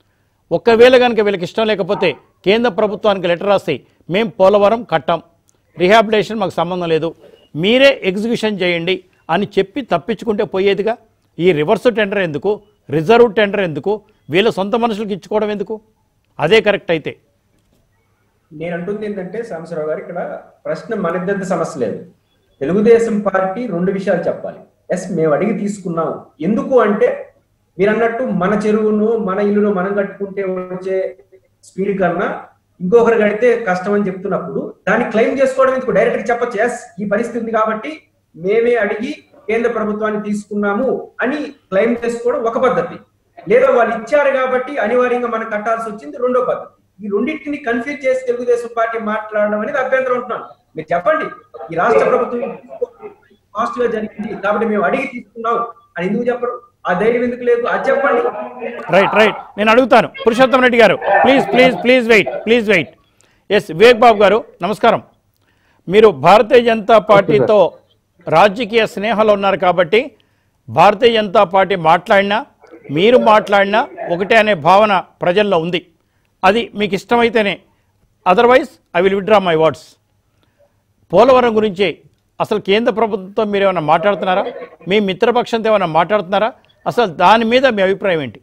ఒకవేళ కనుక వీళ్ళకి ఇష్టం లేకపోతే కేంద్ర ప్రభుత్వానికి లెటర్ రాసి మేము పోలవరం కట్టాం రిహాబిలిటేషన్ మాకు సంబంధం లేదు మీరే ఎగ్జిక్యూషన్ చేయండి అని చెప్పి తప్పించుకుంటే పోయేదిగా ఈ రివర్స్ టెండర్ ఎందుకు రిజర్వ్ టెండర్ ఎందుకు వీళ్ళ సొంత మనుషులకు ఇచ్చుకోవడం ఎందుకు అదే కరెక్ట్ అయితే నేను అంటుంది ఏంటంటే సాంబశివరావు గారు ఇక్కడ ప్రశ్న మన ఇద్దరి సమస్య లేదు తెలుగుదేశం పార్టీ రెండు విషయాలు చెప్పాలి ఎస్ మేము అడిగి తీసుకున్నాం ఎందుకు అంటే మీరు అన్నట్టు మన చెరువును మన ఇల్లును మనం కట్టుకుంటే వచ్చే స్పీడ్ కన్నా ఇంకొకరు కడితే కష్టం అని చెప్తున్నప్పుడు దాన్ని క్లెయిమ్ చేసుకోవడం ఎందుకు డైరెక్ట్ గా చెప్పచ్చు ఎస్ ఈ పరిస్థితి ఉంది కాబట్టి మేమే అడిగి కేంద్ర ప్రభుత్వాన్ని తీసుకున్నాము అని క్లెయిమ్ చేసుకోవడం ఒక పద్ధతి లేదా వాళ్ళు ఇచ్చారు కాబట్టి అనివార్యంగా మనం కట్టాల్సి వచ్చింది రెండో పద్ధతి ఈ రెండింటిని కన్ఫ్యూజ్ చేసి తెలుగుదేశం పార్టీ మాట్లాడడం అనేది అభ్యంతరం ఉంటున్నాను మీరు చెప్పండి ఈ రాష్ట్ర ప్రభుత్వం పాజిటివ్ గా జరిగింది కాబట్టి మేము అడిగి తీసుకున్నాం అని ఎందుకు చెప్పరు ఆ ధైర్యం ఎందుకు లేదు అది చెప్పండి రైట్ రైట్ నేను అడుగుతాను Purushottam Reddy garu please please please wait please wait yes Vivek Babu garu నమస్కారం మీరు భారతీయ జనతా పార్టీతో రాజకీయ స్నేహాలు ఉన్నారు కాబట్టి భారతీయ జనతా పార్టీ మాట్లాడినా మీరు మాట్లాడినా ఒకటే అనే భావన ప్రజల్లో ఉంది అది మీకు ఇష్టమైతేనే otherwise I will withdraw my words Polavaram గురించి అసలు కేంద్ర ప్రభుత్వంతో మీరు ఏమైనా మాట్లాడుతున్నారా మీ మిత్రపక్షంతో ఏమైనా మాట్లాడుతున్నారా అసలు దాని మీద మీ అభిప్రాయం ఏంటి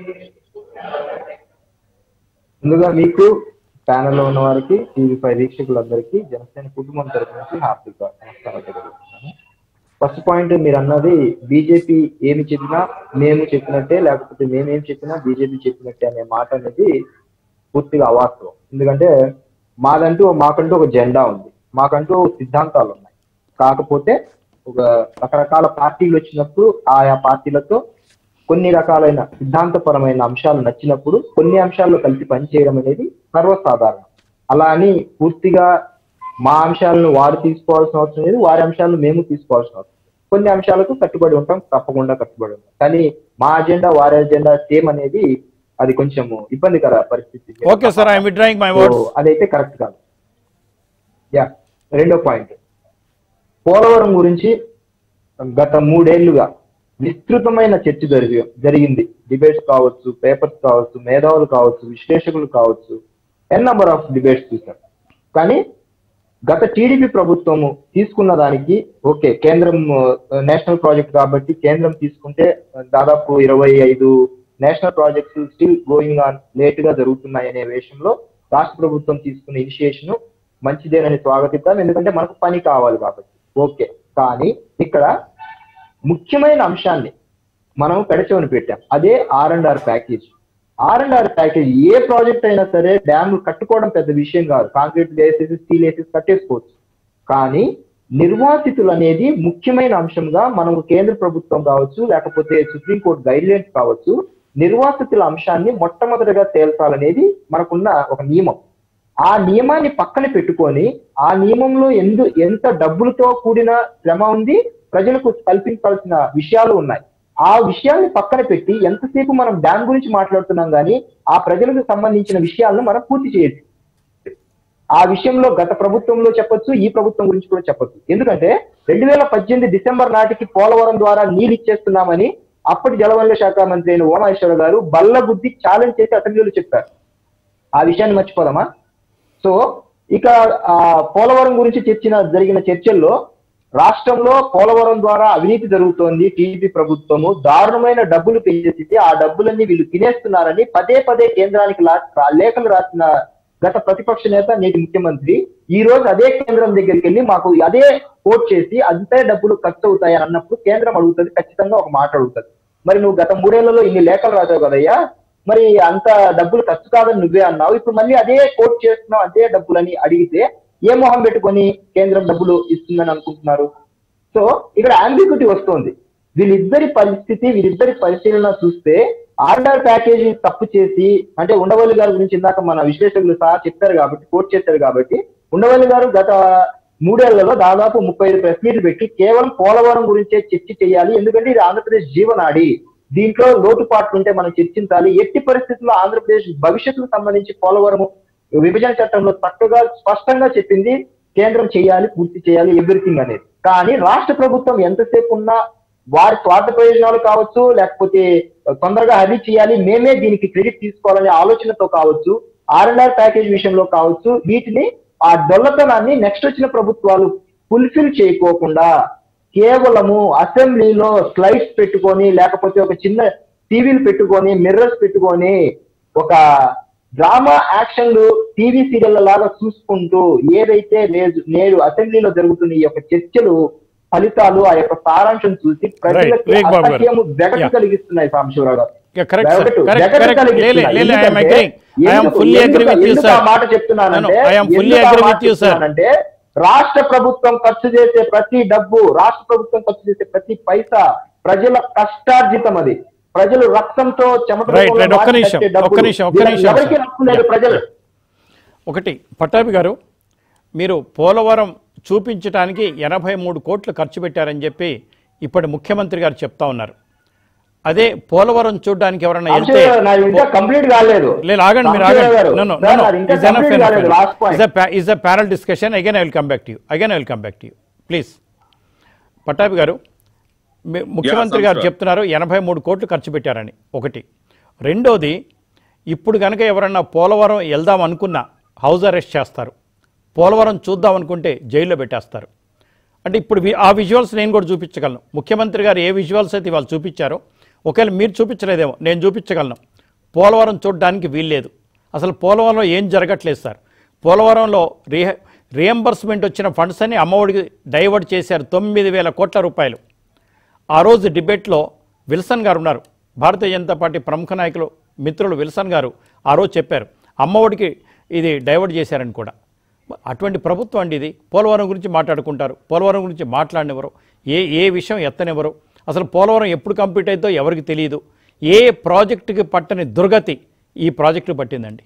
ముందుగా మీకు ప్యానెల్ లో ఉన్న వారికి టీవీ ఫైవ్ వీక్షకులందరికీ జనసేన కుటుంబం తరపు నుంచి హార్దిక నమస్కారం తెలియజేస్తున్నాను ఫస్ట్ పాయింట్ మీరు అన్నది బీజేపీ ఏమి చెప్పినా మేము చెప్పినట్టే లేకపోతే మేమేం చెప్పినా బీజేపీ చెప్పినట్టే అనే మాట అనేది పూర్తిగా అవాస్తవం ఎందుకంటే మాదంటూ మాకంటూ ఒక జెండా ఉంది మాకంటూ సిద్ధాంతాలు ఉన్నాయి కాకపోతే ఒక రకరకాల పార్టీలు వచ్చినప్పుడు ఆయా పార్టీలతో కొన్ని రకాలైన సిద్ధాంతపరమైన అంశాలు నచ్చినప్పుడు కొన్ని అంశాల్లో కలిసి పనిచేయడం అనేది సర్వసాధారణం అలా అని పూర్తిగా మా అంశాలను వారు తీసుకోవాల్సిన అవసరం లేదు వారి అంశాలను మేము తీసుకోవాల్సిన అవసరం లేదు కొన్ని అంశాలకు కట్టుబడి ఉంటాం తప్పకుండా కట్టుబడి ఉంటాం కానీ మా అజెండా వారి అజెండా సేమ్ అనేది అది కొంచెం ఇబ్బందికర పరిస్థితి okay sir I'm withdrawing my so words అదైతే కరెక్ట్ కాదు యా రెండో పాయింట్ పోలవరం గురించి గత మూడేళ్లుగా విస్తృతమైన చర్చ జరిగి జరిగింది డిబేట్స్ కావచ్చు పేపర్స్ కావచ్చు మేధావులు కావచ్చు విశ్లేషకులు కావచ్చు ఎన్ నంబర్ ఆఫ్ డిబేట్స్ చూసాం కానీ గత టీడీపీ ప్రభుత్వము తీసుకున్న దానికి ఓకే కేంద్రం నేషనల్ ప్రాజెక్ట్ కాబట్టి కేంద్రం తీసుకుంటే ఆ, దాదాపు ఇరవై ఐదు national projects still going on late గా జరుగుతున్నాయి అనే విషయంలో రాష్ట్ర ప్రభుత్వం తీసుకున్న ఇనిషియేషన్ మంచిదేనని స్వాగతిద్దాం ఎందుకంటే మనకు పని కావాలి కాబట్టి ఓకే కానీ ఇక్కడ ముఖ్యమైన అంశాన్ని మనం పెడచవని పెట్టాం అదే R and R package R and R package ఏ ప్రాజెక్ట్ అయినా సరే డ్యామ్ కట్టుకోవడం పెద్ద విషయం కాదు కాంక్రీట్ వేసేసి స్టీల్ వేసేసి కట్టేసుకోవచ్చు కానీ నిర్వాసితులు అనేది ముఖ్యమైన అంశంగా మనం కేంద్ర ప్రభుత్వం కావచ్చు లేకపోతే సుప్రీంకోర్టు గైడ్ లైన్స్ కావచ్చు నిర్వాసితుల అంశాన్ని మొట్టమొదటిగా తేల్చాలనేది మనకున్న ఒక నియమం ఆ నియమాన్ని పక్కన పెట్టుకొని ఆ నియమంలో ఎందు ఎంత డబ్బులతో కూడిన శ్రమ ఉంది ప్రజలకు కల్పించాల్సిన విషయాలు ఉన్నాయి ఆ విషయాల్ని పక్కన పెట్టి ఎంతసేపు మనం డ్యామ్ గురించి మాట్లాడుతున్నాం కానీ ఆ ప్రజలకు సంబంధించిన విషయాలను మనం పూర్తి చేయొచ్చు ఆ విషయంలో గత ప్రభుత్వంలో చెప్పొచ్చు ఈ ప్రభుత్వం గురించి కూడా చెప్పొచ్చు ఎందుకంటే రెండు వేల పద్దెనిమిది డిసెంబర్ నాటికి పోలవరం ద్వారా నీళ్ళు ఇచ్చేస్తున్నామని అప్పటి జలవనరుల శాఖ మంత్రి అయిన ఉమామేశ్వర గారు బల్లగుద్ది ఛాలెంజ్ చేసి అసెంబ్లీలో చెప్పారు ఆ విషయాన్ని మర్చిపోదామా సో ఇక ఆ పోలవరం గురించి చర్చిన జరిగిన చర్చల్లో రాష్ట్రంలో పోలవరం ద్వారా అవినీతి జరుగుతోంది టీడీపీ ప్రభుత్వము దారుణమైన డబ్బులు పెంచేసి ఆ డబ్బులన్నీ వీళ్ళు తినేస్తున్నారని పదే పదే కేంద్రానికి లా- రా- లేఖలు రాసిన గత ప్రతిపక్ష నేత నేటి ముఖ్యమంత్రి ఈ రోజు అదే కేంద్రం దగ్గరికి వెళ్ళి మాకు అదే కోట్ చేసి అంతే డబ్బులు ఖర్చు అవుతాయి అని అన్నప్పుడు కేంద్రం అడుగుతుంది ఖచ్చితంగా ఒక మాట అడుగుతుంది మరి నువ్వు గత మూడేళ్లలో ఇన్ని లేఖలు రాసావు కదయ్యా మరి అంత డబ్బులు ఖర్చు కాదని నువ్వే అన్నావు ఇప్పుడు మళ్ళీ అదే కోట్ చేస్తున్నావు అదే డబ్బులని అడిగితే ఏ మొహం పెట్టుకొని కేంద్రం డబ్బులు ఇస్తుందని అనుకుంటున్నారు సో ఇక్కడ ఆంబిక్యూటీ వస్తుంది వీళ్ళిద్దరి పరిస్థితి వీళ్ళిద్దరి పరిశీలన చూస్తే ఆర్డర్ ప్యాకేజీ తప్పు చేసి అంటే ఉండవల్లి గారి గురించి ఇందాక మన విశ్లేషకులు సహా చెప్పారు కాబట్టి కోట్ చేశారు కాబట్టి ఉండవల్లి గారు గత మూడేళ్లలో దాదాపు ముప్పై ఐదు ప్రెస్ మీట్లు పెట్టి కేవలం పోలవరం గురించే చర్చ చేయాలి ఎందుకంటే ఇది ఆంధ్రప్రదేశ్ జీవనాడి దీంట్లో లోటుపాట్లు ఉంటే మనం చర్చించాలి ఎట్టి పరిస్థితుల్లో ఆంధ్రప్రదేశ్ భవిష్యత్తుకు సంబంధించి పోలవరము విభజన చట్టంలో చక్కగా స్పష్టంగా చెప్పింది కేంద్రం చేయాలి పూర్తి చేయాలి ఎవ్రీథింగ్ అనేది కానీ రాష్ట్ర ప్రభుత్వం ఎంతసేపు ఉన్నా వారి స్వార్థ ప్రయోజనాలు కావచ్చు లేకపోతే తొందరగా హరి చేయాలి మేమే దీనికి క్రెడిట్ తీసుకోవాలనే ఆలోచనతో కావచ్చు ఆర్ అండ్ ఆర్ ప్యాకేజ్ విషయంలో కావచ్చు వీటిని ఆ డొల్లతనాన్ని నెక్స్ట్ వచ్చిన ప్రభుత్వాలు ఫుల్ఫిల్ చేయకోకుండా కేవలము అసెంబ్లీలో స్లైడ్స్ పెట్టుకొని లేకపోతే ఒక చిన్న టీవీలు పెట్టుకొని మిర్రర్స్ పెట్టుకొని ఒక డ్రామా యాక్షన్లు టీవీ సీరియల్ లాగా చూసుకుంటూ ఏదైతే నేడు నేడు అసెంబ్లీలో జరుగుతున్న ఈ యొక్క చర్చలు ఫలితాలు ఆ యొక్క సారాంశం చూసి ప్రజలకు వివేక్ బాబు గారు. అసహ్యము వెగటు Yeah. కలిగిస్తున్నాయి సాంబశివరావు గారు కరెక్ట్ సార్ వెగటు- కరెక్ట్ వెగటు కరెక్ట్ కలిగిస్తున్నాయి. లేదు లేదు ఐఎమ్ ఎందుకంటే అగ్రింగ్ ఐఎమ్ ఎందుకు- ఫుల్లీ అగ్రీ ఎందుకు- విత్ యూ ఎందుకు సార్ ఆ మాట చెప్తున్నానంటే ఐఎమ్ ఫుల్లీ ఎందుకు ఆ అగ్రీ మాట విత్ యూ సార్ చెప్తున్నానంటే రాష్ట్ర ప్రభుత్వం ఖర్చు చేసే ప్రతి డబ్బు రాష్ట్ర ప్రభుత్వం ఖర్చు చేసే ప్రతి పైసా ప్రజల కష్టార్జితం అది ప్రజలు రక్తంతో చెమట Right, right. ఒక్క నిమిషం, ఒక్క నిమిషం, ఒక్క నిమిషం, ఎవరికి sir. హక్కు లేదు ప్రజలు ఒకటి పట్టాభి గారు మీరు పోలవరం చూపించడానికి ఎనభై మూడు కోట్లు ఖర్చు పెట్టారని చెప్పి ఇప్పటి ముఖ్యమంత్రి గారు చెప్తా ఉన్నారు అదే పోలవరం చూడడానికి ఎవరైనా వెళ్తే సాంబశివరావు గారు, నాది ఇంకా కంప్లీట్ కాలేదు లేదు ఆగండి మీరు సాంబశివరావు ఆగండి గారు, నో నో సార్, నో నాది ఇంకా ఇస్ ఎనఫ్ complete కాలేదు last is point is a parallel discussion again I will come back to you again I will come back to you please Pattabhi garu మీ- ముఖ్యమంత్రి గారు సంస్థ. చెప్తున్నారు ఎనభై మూడు కోట్లు ఖర్చు పెట్టారని ఒకటి రెండోది ఇప్పుడు కనుక ఎవరన్నా పోలవరం వెళ్దాం అనుకున్నా హౌస్ అరెస్ట్ చేస్తారు పోలవరం చూద్దాం అనుకుంటే జైల్లో పెట్టేస్తారు అంటే ఇప్పుడు వి- ఆ విజువల్స్ నేను కూడా చూపించగలను ముఖ్యమంత్రి గారు ఏ విజువల్స్ అయితే ఇవాళ చూపించారో ఒకవేళ మీరు చూపించలేదేమో నేను చూపించగలను పోలవరం చూడడానికి వీల్లేదు అసలు పోలవరంలో ఏం జరగట్లేదు సార్ పోలవరంలో రీ రియంబర్స్మెంట్ వచ్చిన ఫండ్స్ అన్ని అమ్మఒడికి డైవర్ట్ చేశారు తొమ్మిది వేల కోట్ల రూపాయలు ఆ రోజు డిబేట్లో విల్సన్ గారు ఉన్నారు భారతీయ జనతా పార్టీ ప్రముఖ నాయకులు మిత్రులు విల్సన్ గారు ఆ రోజు చెప్పారు అమ్మఒడికి ఇది డైవర్ట్ చేశారని కూడా అటువంటి ప్రభుత్వం అండి ఇది పోలవరం గురించి మాట్లాడుకుంటారు పోలవరం గురించి మాట్లాడినెవరు ఏ ఏ విషయం ఎత్తనెవరు అసలు పోలవరం ఎప్పుడు కంప్లీట్ అవుతుందో ఎవరికి తెలియదు ఏ ప్రాజెక్టుకి పట్టని దుర్గతి ఈ ప్రాజెక్టు పట్టిందండి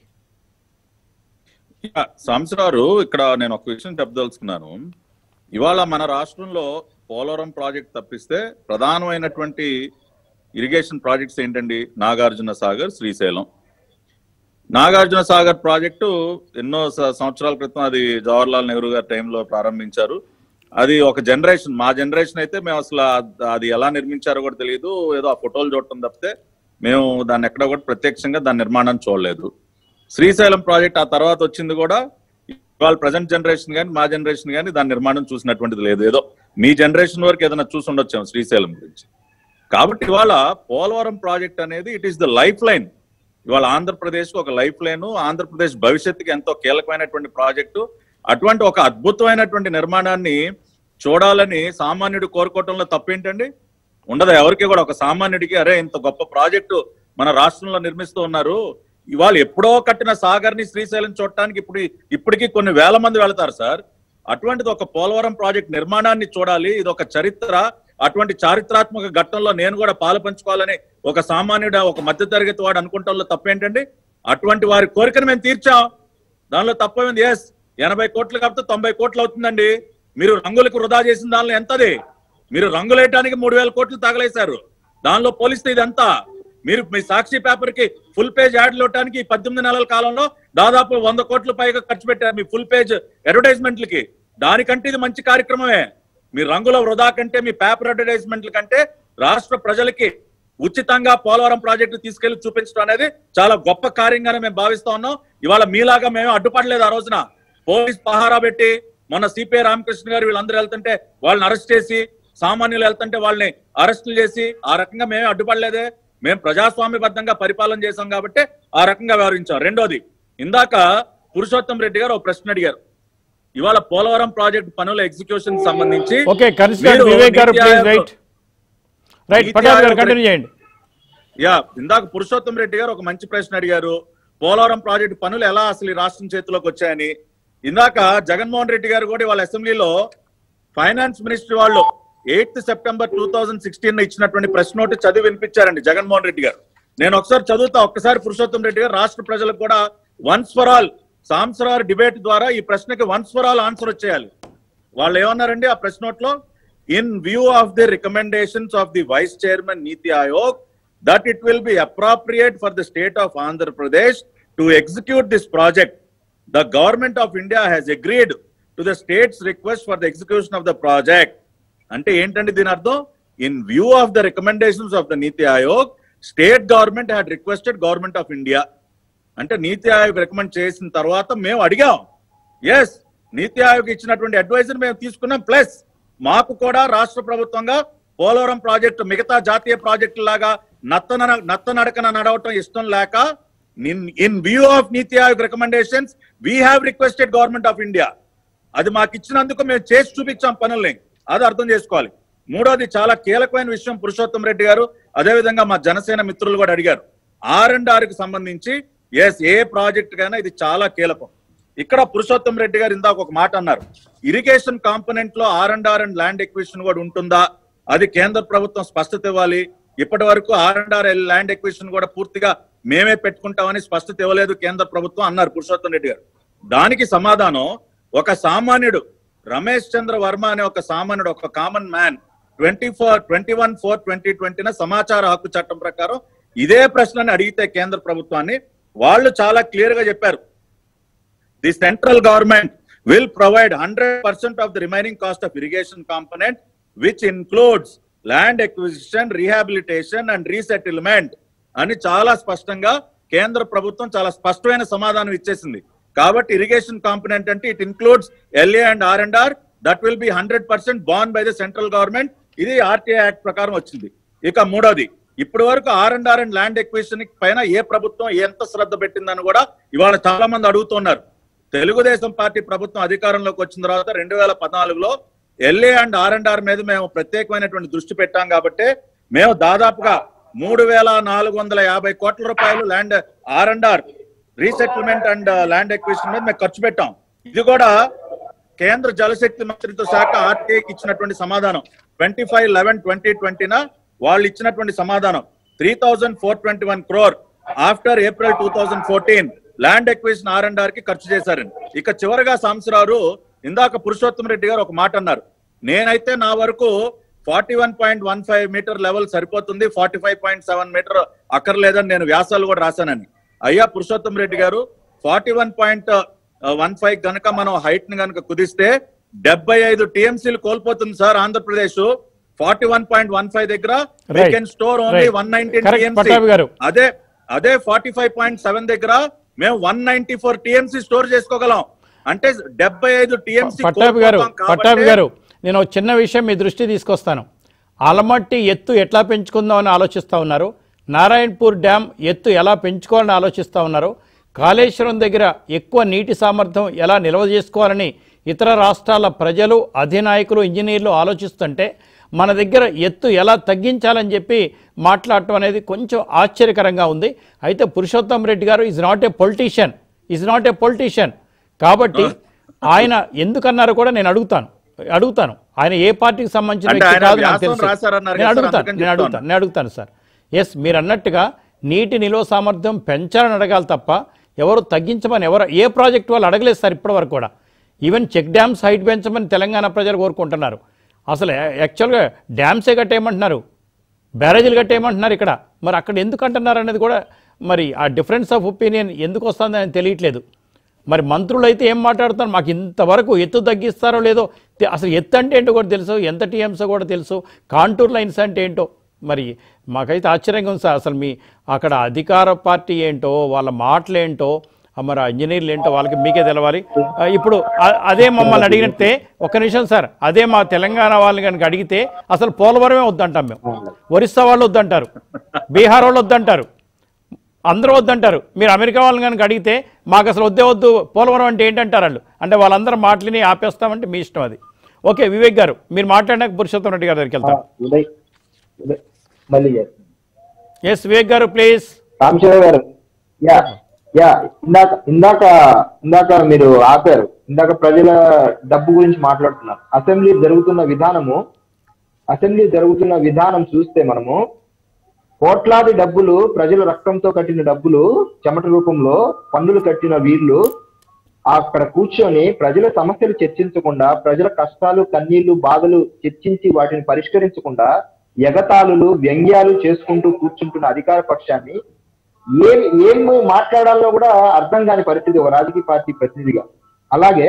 సంవత్సరాలు ఇక్కడ నేను ఒక విషయం చెప్పదలుచుకున్నాను ఇవాళ మన రాష్ట్రంలో పోలవరం ప్రాజెక్ట్ తప్పిస్తే ప్రధానమైనటువంటి ఇరిగేషన్ ప్రాజెక్ట్స్ ఏంటండి నాగార్జున సాగర్ శ్రీశైలం నాగార్జున సాగర్ ప్రాజెక్టు ఎన్నో స- సంవత్సరాల క్రితం అది జవహర్లాల్ నెహ్రూ గారి టైంలో ప్రారంభించారు అది ఒక జనరేషన్ మా జనరేషన్ అయితే మేము అసలు ఆ- అది ఎలా నిర్మించారో కూడా తెలియదు ఏదో ఆ ఫోటోలు చూడటం తప్పితే మేము దాన్ని ఎక్కడ కూడా ప్రత్యక్షంగా దాని నిర్మాణాన్ని చూడలేదు శ్రీశైలం ప్రాజెక్ట్ ఆ తర్వాత వచ్చింది కూడా ఇవాళ ప్రజెంట్ జనరేషన్ కానీ మా జనరేషన్ కానీ దాని నిర్మాణం చూసినటువంటిది లేదు ఏదో మీ జనరేషన్ వరకు ఏదైనా చూసి ఉండొచ్చాము శ్రీశైలం గురించి కాబట్టి ఇవాళ పోలవరం ప్రాజెక్ట్ అనేది it is the life line ఇవాళ ఆంధ్రప్రదేశ్ ఒక లైఫ్ లైన్ ఆంధ్రప్రదేశ్ భవిష్యత్తుకి ఎంతో కీలకమైనటువంటి ప్రాజెక్టు అటువంటి ఒక అద్భుతమైనటువంటి నిర్మాణాన్ని చూడాలని సామాన్యుడు కోరుకోవటంలో తప్పేంటండి ఉండదు ఎవరికి కూడా ఒక సామాన్యుడికి అరే ఇంత గొప్ప ప్రాజెక్టు మన రాష్ట్రంలో నిర్మిస్తూ ఉన్నారు ఇవాళ ఎప్పుడో కట్టిన సాగర్ ని శ్రీశైలం చూడటానికి ఇప్పుడు ఇప్పటికీ కొన్ని వేల మంది వెళతారు సార్ అటువంటిది ఒక పోలవరం ప్రాజెక్ట్ నిర్మాణాన్ని చూడాలి ఇది ఒక చరిత్ర అటువంటి చారిత్రాత్మక ఘట్టంలో నేను కూడా పాలు పంచుకోవాలని ఒక సామాన్యుడు ఒక మధ్య తరగతి వాడు అనుకుంటంలో తప్పేంటండి అటువంటి వారి కోరికను మేము తీర్చాం దానిలో తప్పేంది ఎస్ ఎనభై కోట్లు కాకపోతే తొంభై కోట్లు అవుతుందండి మీరు రంగులకు వృధా చేసిన దానిలో ఎంతది మీరు రంగులు వేయడానికి మూడు వేల కోట్లు తగలేశారు దానిలో పోలిస్తే ఇదంతా మీరు మీ సాక్షి పేపర్ కి ఫుల్ పేజ్ యాడ్లు ఇవ్వడానికి ఈ పద్దెనిమిది నెలల కాలంలో దాదాపు వంద కోట్ల పైగా ఖర్చు పెట్టారు మీ ఫుల్ పేజ్ అడ్వర్టైజ్మెంట్లకి దానికంటే ఇది మంచి కార్యక్రమమే మీ రంగుల వృధా కంటే మీ పేపర్ అడ్వర్టైజ్మెంట్ల కంటే రాష్ట్ర ప్రజలకి ఉచితంగా పోలవరం ప్రాజెక్టు తీసుకెళ్లి చూపించడం అనేది చాలా గొప్ప కార్యంగానే మేము భావిస్తా ఉన్నాం ఇవాళ మీలాగా మేము అడ్డుపడలేదు ఆ రోజున పోలీస్ పహారా పెట్టి మొన్న సిపిఐ రామకృష్ణ గారు వీళ్ళందరూ వెళ్తుంటే వాళ్ళని అరెస్ట్ చేసి సామాన్యులు వెళ్తుంటే వాళ్ళని అరెస్టులు చేసి ఆ రకంగా మేము అడ్డుపడలేదే మేము ప్రజాస్వామ్యబద్ధంగా పరిపాలన చేశాం కాబట్టి ఆ రకంగా వ్యవహరించాం రెండోది ఇందాక పురుషోత్తం రెడ్డి గారు ఒక ప్రశ్న అడిగారు ఇవాళ పోలవరం ప్రాజెక్ట్ పనుల ఎగ్జిక్యూషన్ సంబంధించి ఓకే కన్సిడర్ మీరు వివేక్ గారు నీతి ప్లీజ్ ఆయోగ్- రైట్ రైట్ నీతి పటాబ్ గారు ఆయోగ్ కంటిన్యూ చేయండి యా ఇందాక పురుషోత్తం రెడ్డి గారు ఒక మంచి ప్రశ్న అడిగారు పోలవరం ప్రాజెక్టు పనులు ఎలా అసలు ఈ రాష్ట్రం చేతిలోకి వచ్చాయని ఇందాక జగన్మోహన్ రెడ్డి గారు కూడా వాళ్ళ అసెంబ్లీలో ఫైనాన్స్ మినిస్టర్ వాళ్ళు eighth September two thousand sixteen ఇచ్చినటువంటి ప్రెస్ నోట్ చదివి వినిపించారండి జగన్మోహన్ రెడ్డి గారు నేను ఒకసారి చదువుతా ఒక్కసారి పురుషోత్తం రెడ్డి గారు రాష్ట్ర ప్రజలకు కూడా వన్స్ ఫర్ ఆల్ సాంసరార్ డిబేట్ ద్వారా ఈ ప్రశ్నకి వన్స్ ఫర్ ఆల్ ఆన్సర్ వచ్చేయాలి వాళ్ళు ఏమన్నారండి ఆ ప్రెస్ నోట్ లో in view of the recommendations of the vice chairman Niti Aayog that it will be appropriate for the state of Andhra Pradesh to execute this project the government of India has agreed to the state's request for the execution of the project అంటే ఏంటండి దీని అర్థం in view of the recommendations of the నీతి Aayog state government had requested government of India అంటే నీతి ఆయోగ్ రికమెండ్ చేసిన తర్వాత మేము అడిగాం ఎస్ నీతి ఆయోగ్ ఇచ్చినటువంటి అడ్వైజర్ మేము తీసుకున్నాం ప్లస్ మాకు కూడా రాష్ట్ర ప్రభుత్వంగా పోలవరం ప్రాజెక్టు మిగతా జాతీయ ప్రాజెక్టు లాగా నత్తన నత్తనడకన నడవటం ఇష్టం లేక in view of Niti Aayog recommendations we have requested government of India అది మాకు ఇచ్చినందుకు మేము చేసి చూపించాం పనుల్ని అది అర్థం చేసుకోవాలి మూడోది చాలా కీలకమైన విషయం పురుషోత్తం రెడ్డి గారు అదేవిధంగా మా జనసేన మిత్రులు కూడా అడిగారు ఆర్ అండ్ ఆర్ కి సంబంధించి ఎస్ ఏ ప్రాజెక్ట్ కైనా ఇది చాలా కీలకం ఇక్కడ పురుషోత్తం రెడ్డి గారు ఇందాక ఒక మాట అన్నారు ఇరిగేషన్ కాంపోనెంట్ లో R and R and land acquisition కూడా ఉంటుందా అది కేంద్ర ప్రభుత్వం స్పష్టత ఇవ్వాలి ఇప్పటి వరకు R and R land acquisition కూడా పూర్తిగా మేమే పెట్టుకుంటామని స్పష్టత ఇవ్వలేదు కేంద్ర ప్రభుత్వం అన్నారు పురుషోత్తం రెడ్డి గారు దానికి సమాధానం ఒక సామాన్యుడు రమేష్ చంద్ర వర్మ అనే ఒక సామాన్యుడు ఒక common man twenty four twenty one four twenty ట్వంటీన సమాచార హక్కు చట్టం ప్రకారం ఇదే ప్రశ్నని అడిగితే కేంద్ర ప్రభుత్వాన్ని వాళ్ళు చాలా క్లియర్ గా చెప్పారు the central government will provide 100% of the remaining cost of irrigation component, which includes land acquisition, rehabilitation and resettlement అని చాలా స్పష్టంగా కేంద్ర ప్రభుత్వం చాలా స్పష్టమైన సమాధానం ఇచ్చేసింది కాబట్టి ఇరిగేషన్ కాంపనెంట్ అంటే it includes LA and R and R that will be hundred percent borne by the central government ఇది ఆర్టీఐ యాక్ట్ ప్రకారం వచ్చింది ఇక మూడోది ఇప్పటి వరకు R and R and land acquisition పైన ఏ ప్రభుత్వం ఎంత శ్రద్ధ పెట్టిందని కూడా ఇవాళ చాలా మంది అడుగుతున్నారు తెలుగుదేశం పార్టీ ప్రభుత్వం అధికారంలోకి వచ్చిన తర్వాత రెండు వేల పద్నాలుగులో LA and R and R మీద మేము ప్రత్యేకమైనటువంటి దృష్టి పెట్టాం కాబట్టి మేము దాదాపుగా మూడు వేల నాలుగు వందల యాభై కోట్ల రూపాయలు land R and R resettlement and land acquisition మీద మేము ఖర్చు పెట్టాం ఇది కూడా కేంద్ర జలశక్తి మంత్రిత్వ శాఖ ఆర్టీఐకి ఇచ్చినటువంటి సమాధానం ట్వంటీ ఫైవ్ లెవెన్ ట్వంటీ ట్వంటీన వాళ్ళు ఇచ్చినటువంటి సమాధానం three thousand four twenty one crore after April two thousand fourteen land acquisition R and R కి ఖర్చు చేశారని ఇక చివరగా సాంసరావు ఇందాక పురుషోత్తం రెడ్డి గారు ఒక మాట అన్నారు నేనైతే నా వరకు forty one point one five meter level సరిపోతుంది forty five point seven meter అక్కర్లేదని నేను వ్యాసాలు కూడా రాశానని అయ్యా Purushottam Reddy garu forty one point one five గనక మనం హైట్ ని గనక కుదిస్తే డెబ్బై ఐదు టీఎంసీలు కోల్పోతుంది sir Andhra Pradesh forty one point one five దగ్గర Right. Can store only Right. One nineteen Correct, Pattabhi garu. అదే అదే ఫార్టీ ఫైవ్ పాయింట్ సెవెన్ దగ్గర మేము one ninety four TMC store చేసుకోగలం అంటే డెబ్బై ఐదు టీఎంసీ పట్టాభి గారు పట్టాభి గారు నేను ఒక చిన్న విషయం మీ దృష్టి తీసుకొస్తాను ఆలమట్టి ఎత్తు ఎట్లా పెంచుకుందామని ఆలోచిస్తూ ఉన్నారు నారాయణపూర్ డ్యామ్ ఎత్తు ఎలా పెంచుకోవాలని ఆలోచిస్తూ ఉన్నారు కాళేశ్వరం దగ్గర ఎక్కువ నీటి సామర్థ్యం ఎలా నిల్వ చేసుకోవాలని ఇతర రాష్ట్రాల ప్రజలు అధినాయకులు ఇంజనీర్లు ఆలోచిస్తుంటే మన దగ్గర ఎత్తు ఎలా తగ్గించాలని చెప్పి మాట్లాడటం అనేది కొంచెం ఆశ్చర్యకరంగా ఉంది అయితే Purushottam Reddy garu is not a politician is not a politician కాబట్టి ఆయన ఎందుకన్నారో కూడా నేను అడుగుతాను అడుగుతాను ఆయన ఏ పార్టీకి సంబంధించిన అంటే వ్యక్తి ఆయన కాదు నాకు వ్యాసం తెలుసు రాశారన్నారు నేను కదా సార్, అడుగుతాను అందుకని నేను చెప్తాను. అడుగుతాను నేను అడుగుతాను సార్ ఎస్ మీరు అన్నట్టుగా నీటి నిల్వ సామర్థ్యం పెంచాలని అడగాలి తప్ప ఎవరు తగ్గించమని ఎవరు ఏ ప్రాజెక్ట్ వాళ్ళు అడగలేదు సార్ ఇప్పటి వరకు కూడా ఈవెన్ చెక్ డ్యామ్స్ హైట్ పెంచమని తెలంగాణ ప్రజలు కోరుకుంటున్నారు అసలు యాక్చువల్గా డ్యామ్సే కట్టేయమంటున్నారు బ్యారేజీలు కట్టేయమంటున్నారు ఇక్కడ మరి అక్కడ ఎందుకు అంటున్నారు అనేది కూడా మరి ఆ డిఫరెన్స్ ఆఫ్ ఒపీనియన్ ఎందుకు వస్తుంది అని తెలియట్లేదు మరి మంత్రులు అయితే ఏం మాట్లాడుతున్నారు మాకు ఇంతవరకు ఎత్తు తగ్గిస్తారో లేదో తె- అసలు ఎత్తు అంటే ఏంటో కూడా తెలుసు ఎంత టీఎంసో కూడా తెలుసు కాంటూర్ లైన్స్ అంటే ఏంటో మరి మాకైతే ఆశ్చర్యంగా ఉంది సార్ అసలు మీ అక్కడ అధికార పార్టీ ఏంటో వాళ్ళ మాటలేంటో ఆ మరి ఆ ఇంజనీర్లు ఏంటో వాళ్ళకి మీకే తెలవాలి ఆ, ఇప్పుడు ఆ- అదే మమ్మల్ని అడిగితే ఒక్క నిమిషం సార్ అదే మా తెలంగాణ వాళ్ళని కనుక అడిగితే అసలు పోలవరమే వద్దంటాం మేము ఒరిస్సా వాళ్ళు వద్దంటారు బీహార్ వాళ్ళు వద్దంటారు అందరూ వద్దంటారు మీరు అమెరికా వాళ్ళని కనుక అడిగితే మాకు అసలు వద్దే వద్దు పోలవరం అంటే ఏంటంటారు వాళ్ళు అంటే వాళ్ళందరూ మాటలని ఆపేస్తామంటే మీ ఇష్టం అది ఓకే వివేక్ గారు మీరు మాట్లాడినాక పురుషోత్తం రెడ్డి గారి దగ్గరికి వెళ్తాం ఉదయ్ ఉదయ్ మళ్ళీ చేస్తాను ఎస్ వివేక్ గారు ప్లీజ్ రామచంద్ర గారు యా యా ఇందాక ఇందాక ఇందాక మీరు ఆపారు ఇందాక ప్రజల డబ్బు గురించి మాట్లాడుతున్నారు అసెంబ్లీ జరుగుతున్న విధానము అసెంబ్లీ జరుగుతున్న విధానం చూస్తే మనము కోట్లాది డబ్బులు ప్రజల రక్తంతో కట్టిన డబ్బులు చెమట రూపంలో పన్నులు కట్టిన వీళ్ళు అక్కడ కూర్చొని ప్రజల సమస్యలు చర్చించకుండా ప్రజల కష్టాలు కన్నీళ్లు బాధలు చర్చించి వాటిని పరిష్కరించకుండా ఎగతాళులు వ్యంగ్యాలు చేసుకుంటూ కూర్చుంటున్న అధికార పక్షాన్ని ఏం ఏం మాట్లాడాలో కూడా అర్థం కాని పరిస్థితి ఒక రాజకీయ పార్టీ ప్రతినిధిగా అలాగే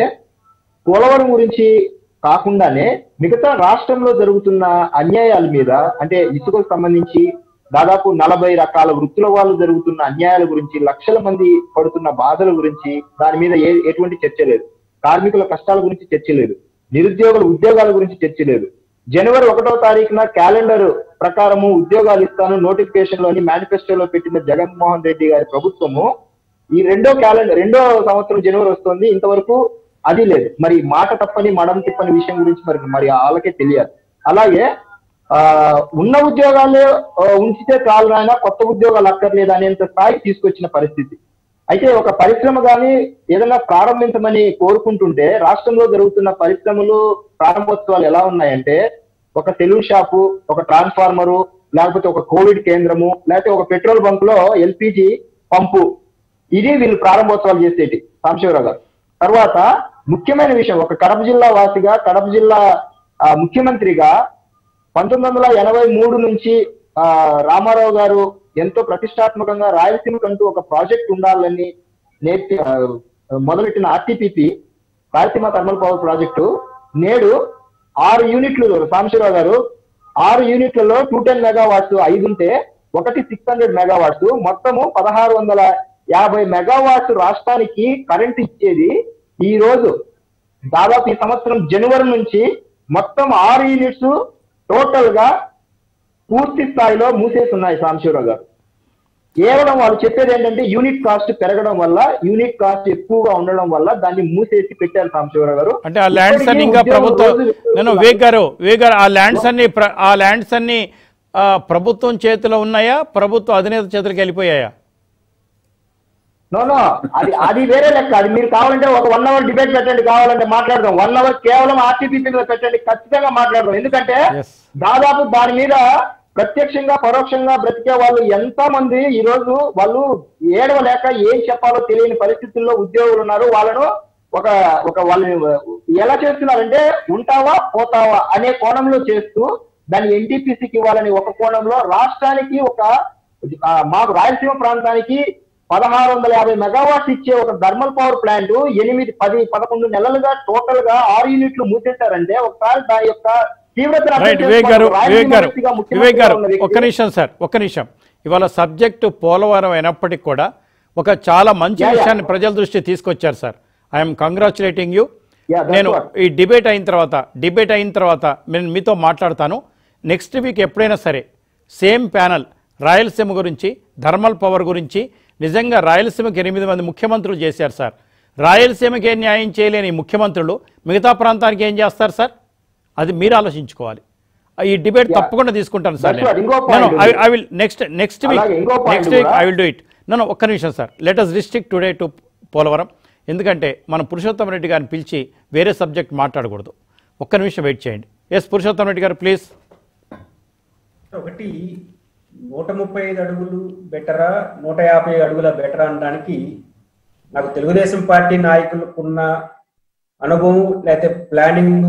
పోలవరం గురించి కాకుండానే మిగతా రాష్ట్రంలో జరుగుతున్న అన్యాయాల మీద అంటే ఇసుకకు సంబంధించి దాదాపు నలభై రకాల వృత్తుల వాళ్ళు జరుగుతున్న అన్యాయాల గురించి లక్షల మంది పడుతున్న బాధల గురించి దాని మీద ఏ ఎటువంటి చర్చ లేదు కార్మికుల కష్టాల గురించి చర్చ లేదు నిరుద్యోగుల ఉద్యోగాల గురించి చర్చ లేదు జనవరి ఒకటో తారీఖున క్యాలెండర్ ప్రకారము ఉద్యోగాలు ఇస్తాను నోటిఫికేషన్ లోని మేనిఫెస్టోలో పెట్టిన జగన్మోహన్ రెడ్డి గారి ప్రభుత్వము ఈ రెండో క్యాలెండర్ రెండో సంవత్సరం జనవరి వస్తుంది ఇంతవరకు అది లేదు మరి మాట తప్పని మడం తిప్పని విషయం గురించి మరి మరి వాళ్ళకే తెలియాలి అలాగే ఆ ఉన్న ఉద్యోగాలు ఆ, ఉంచితే చాలు నాయన కొత్త ఉద్యోగాలు అక్కర్లేదు అనేంత స్థాయికి తీసుకొచ్చిన పరిస్థితి అయితే ఒక పరిశ్రమ కానీ ఏదైనా ప్రారంభించమని కోరుకుంటుంటే రాష్ట్రంలో జరుగుతున్న పరిశ్రమలు ప్రారంభోత్సవాలు ఎలా ఉన్నాయంటే ఒక సెలూన్ షాపు ఒక ట్రాన్స్ఫార్మరు లేకపోతే ఒక కోవిడ్ కేంద్రము లేకపోతే ఒక పెట్రోల్ బంక్ లో ఎల్పిజి పంపు ఇది వీళ్ళు ప్రారంభోత్సవాలు చేసేటి సాంబశివరావు గారు తర్వాత ముఖ్యమైన విషయం ఒక కడప జిల్లా వాసిగా కడప జిల్లా ఆ, ముఖ్యమంత్రిగా పంతొమ్మిది వందల ఎనభై మూడు నుంచి ఆ, రామారావు గారు ఎంతో ప్రతిష్టాత్మకంగా రాయలసీమకంటూ ఒక ప్రాజెక్ట్ ఉండాలని నేర్పి ఆ, మొదలెట్టిన RTPP Rayalaseema thermal power project నేడు ఆరు యూనిట్లు సాంబశివరావు గారు ఆరు యూనిట్లలో టూ టెన్ మెగావాట్స్ ఐదు ఉంటే ఒకటి సిక్స్ హండ్రెడ్ మెగావాట్స్ మొత్తము పదహారు వందల యాభై మెగావాట్స్ రాష్ట్రానికి కరెంట్ ఇచ్చేది ఈ రోజు దాదాపు ఈ సంవత్సరం జనవరి నుంచి మొత్తం ఆరు యూనిట్స్ టోటల్ గా పూర్తి స్థాయిలో మూసేసి ఉన్నాయి సాంబశివరావు గారు కేవలం వాళ్ళు చెప్పేది ఏంటంటే యూనిట్ కాస్ట్ పెరగడం వల్ల యూనిట్ కాస్ట్ ఎక్కువగా ఉండడం వల్ల దాన్ని మూసేసి పెట్టారు సాంబశివరావు గారు అంటే ఆ ల్యాండ్స్ అన్ని ఇంకా ఇప్పటికీ ప్రభుత్వం ఉద్యోగులు నేను రోజు- వివేక్ గారు వివేక్ గారు ఆ ల్యాండ్స్ అన్ని ప్ర- ఆ ల్యాండ్స్ అన్ని ఆ, ప్రభుత్వం చేతిలో ఉన్నాయా ప్రభుత్వ అధినేత చేతులకు వెళ్ళిపోయాయా నో నో అది అది వేరే లెక్క అది మీరు కావాలంటే ఒక వన్ అవర్ డిబేట్ పెట్టండి కావాలంటే మాట్లాడదాం వన్ అవర్ కేవలం ఆర్టీపీ మీద పెట్టండి ఖచ్చితంగా మాట్లాడదాం ఎందుకంటే Yes. దాదాపు దాని మీద ప్రత్యక్షంగా పరోక్షంగా బ్రతికే వాళ్ళు ఎంత మంది ఈ రోజు వాళ్ళు ఏడవలేక ఏం చెప్పాలో తెలియని పరిస్థితుల్లో ఉద్యోగులు ఉన్నారు వాళ్ళను ఒక ఒక వాళ్ళని ఎలా చేస్తున్నారంటే ఉంటావా పోతావా అనే కోణంలో చేస్తూ దాన్ని ఎన్టీపీసీకి ఇవ్వాలని ఒక కోణంలో రాష్ట్రానికి ఒక ఆ, మాకు రాయలసీమ ప్రాంతానికి పదహారు వందల యాభై మెగావాట్స్ ఇచ్చే ఒక థర్మల్ పవర్ ప్లాంట్ ఎనిమిది పది పదకొండు నెలలుగా టోటల్ గా ఆరు యూనిట్లు మూసేశారంటే ఒకసారి దాని యొక్క తీవ్రతను అర్థం రైట్ వివేక్ గారు చేసుకోవాలి. వివేక్ గారు రాయలసీమ వ్యక్తిగా వివేక్ ముఖ్యమంత్రిగా గారు ఉన్న వ్యక్తి- ఒక్క నిమిషం సార్ ఒక్క నిమిషం ఇవాళ సబ్జెక్టు పోలవరం అయినప్పటికీ కూడా ఒక చాలా మంచి Yeah, yeah. విషయాన్ని ప్రజల దృష్టి తీసుకొచ్చారు sir I'm congratulating you Yeah, that's నేను what. ఈ డిబేట్ అయిన తర్వాత డిబేట్ అయిన తర్వాత నేను మీతో మాట్లాడతాను నెక్స్ట్ వీక్ ఎప్పుడైనా సరే సేమ్ ప్యానల్ రాయలసీమ గురించి థర్మల్ పవర్ గురించి నిజంగా రాయలసీమకి ఎనిమిది మంది ముఖ్యమంత్రులు చేశారు సార్ రాయలసీమకి ఏం న్యాయం చేయలేని ఈ ముఖ్యమంత్రులు మిగతా ప్రాంతానికి ఏం చేస్తారు సార్ అది మీరు ఆలోచించుకోవాలి ఈ డిబేట్ Yeah. తప్పకుండా తీసుకుంటాను సార్ That's what. ఇంకో point ఉంది. I will next next week అలాగే ఇంకో point నెక్స్ట్ వీక్ కూడా. ఐ విల్ డూ ఇట్ నన్ను ఒక్క నిమిషం sir let us restrict today to Polavaram ఎందుకంటే మనం పురుషోత్తం రెడ్డి గారిని పిలిచి వేరే సబ్జెక్ట్ మాట్లాడకూడదు ఒక్క నిమిషం వెయిట్ చేయండి ఎస్ పురుషోత్తం రెడ్డి గారు ప్లీజ్ ఒకటి నూట ముప్పై ఐదు అడుగులు బెటరా నూట యాభై అడుగుల బెటరా అనడానికి నాకు తెలుగుదేశం పార్టీ నాయకులకున్న అనుభవం లేకపోతే ప్లానింగ్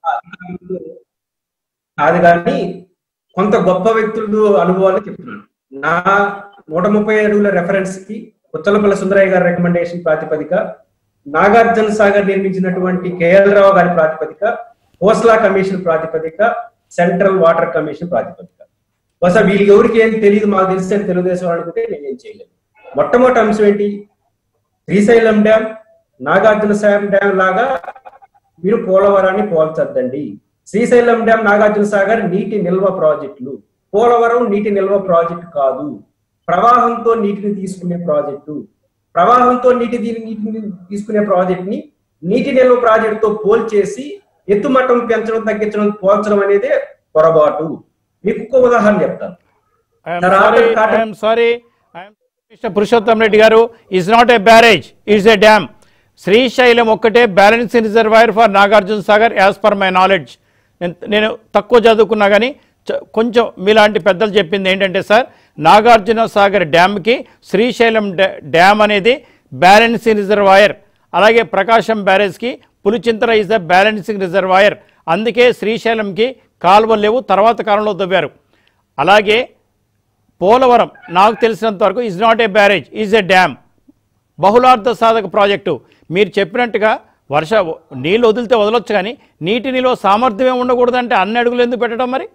కాదు కానీ కొంత గొప్ప వ్యక్తులు అనుభవాలు చెప్తున్నాను నా నూట ముప్పై అడుగుల రెఫరెన్స్ కి ఉచ్చలపల్లి సుందరయ్య గారి రికమెండేషన్ ప్రాతిపదిక నాగార్జున సాగర్ నిర్మించినటువంటి కేఎల్ రావు గారి ప్రాతిపదిక కోస్లా కమిషన్ ప్రాతిపదిక సెంట్రల్ వాటర్ కమిషన్ ప్రాతిపదిక బహుశా వీళ్ళకి ఎవరికి ఏం తెలియదు మాకు తెలిసి అని తెలుగుదేశం వాళ్ళు అనుకుంటే నేనేం చేయలేదు మొట్టమొదటి అంశం ఏంటి శ్రీశైలం డ్యామ్ నాగార్జున సాగర్ డ్యామ్ లాగా మీరు పోలవరాన్ని పోల్చొద్దండి శ్రీశైలం డ్యామ్ నాగార్జున సాగర్ నీటి నిల్వ ప్రాజెక్టులు పోలవరం నీటి నిల్వ ప్రాజెక్టు కాదు ప్రవాహంతో నీటిని తీసుకునే ప్రాజెక్టు ప్రవాహంతో నీటి దీ- నీటిని తీసుకునే ప్రాజెక్ట్ ని నీటి నిల్వ ప్రాజెక్టుతో పోల్చేసి ఎత్తుమట్టం పెంచడం తగ్గించడం పోల్చడం అనేది పొరపాటు మీకు ఇంకో ఉదాహరణ చెప్తాను I'm Sir, sorry after Tata- I'm sorry mister Purushottam Reddy garu is not a barrage is a dam Srisailam ఒక్కటే balancing reservoir for Nagarjuna Sagar as per my knowledge నేను నేను తక్కువ చదువుకున్నా కానీ చ- కొంచెం మీలాంటి పెద్దలు చెప్పింది ఏంటంటే సార్ నాగార్జున సాగర్ డ్యామ్కి శ్రీశైలం డ్యా- డ్యామ్ అనేది బ్యాలెన్సింగ్ రిజర్వాయర్ అలాగే ప్రకాశం బ్యారేజ్కి Pulichintala is a balancing reservoir అందుకే శ్రీశైలంకి కాలువలు లేవు తర్వాత కాలంలో తవ్వారు అలాగే పోలవరం నాకు తెలిసినంత వరకు is not a barrage is a dam బహుళార్థ సాధక ప్రాజెక్టు మీరు చెప్పినట్టుగా వర్ష నీళ్ళు వదిలితే వదలొచ్చు కానీ నీటి నిల్వ సామర్థ్యమే ఉండకూడదంటే అన్ని అడుగులు ఎందుకు పెట్టడం మరి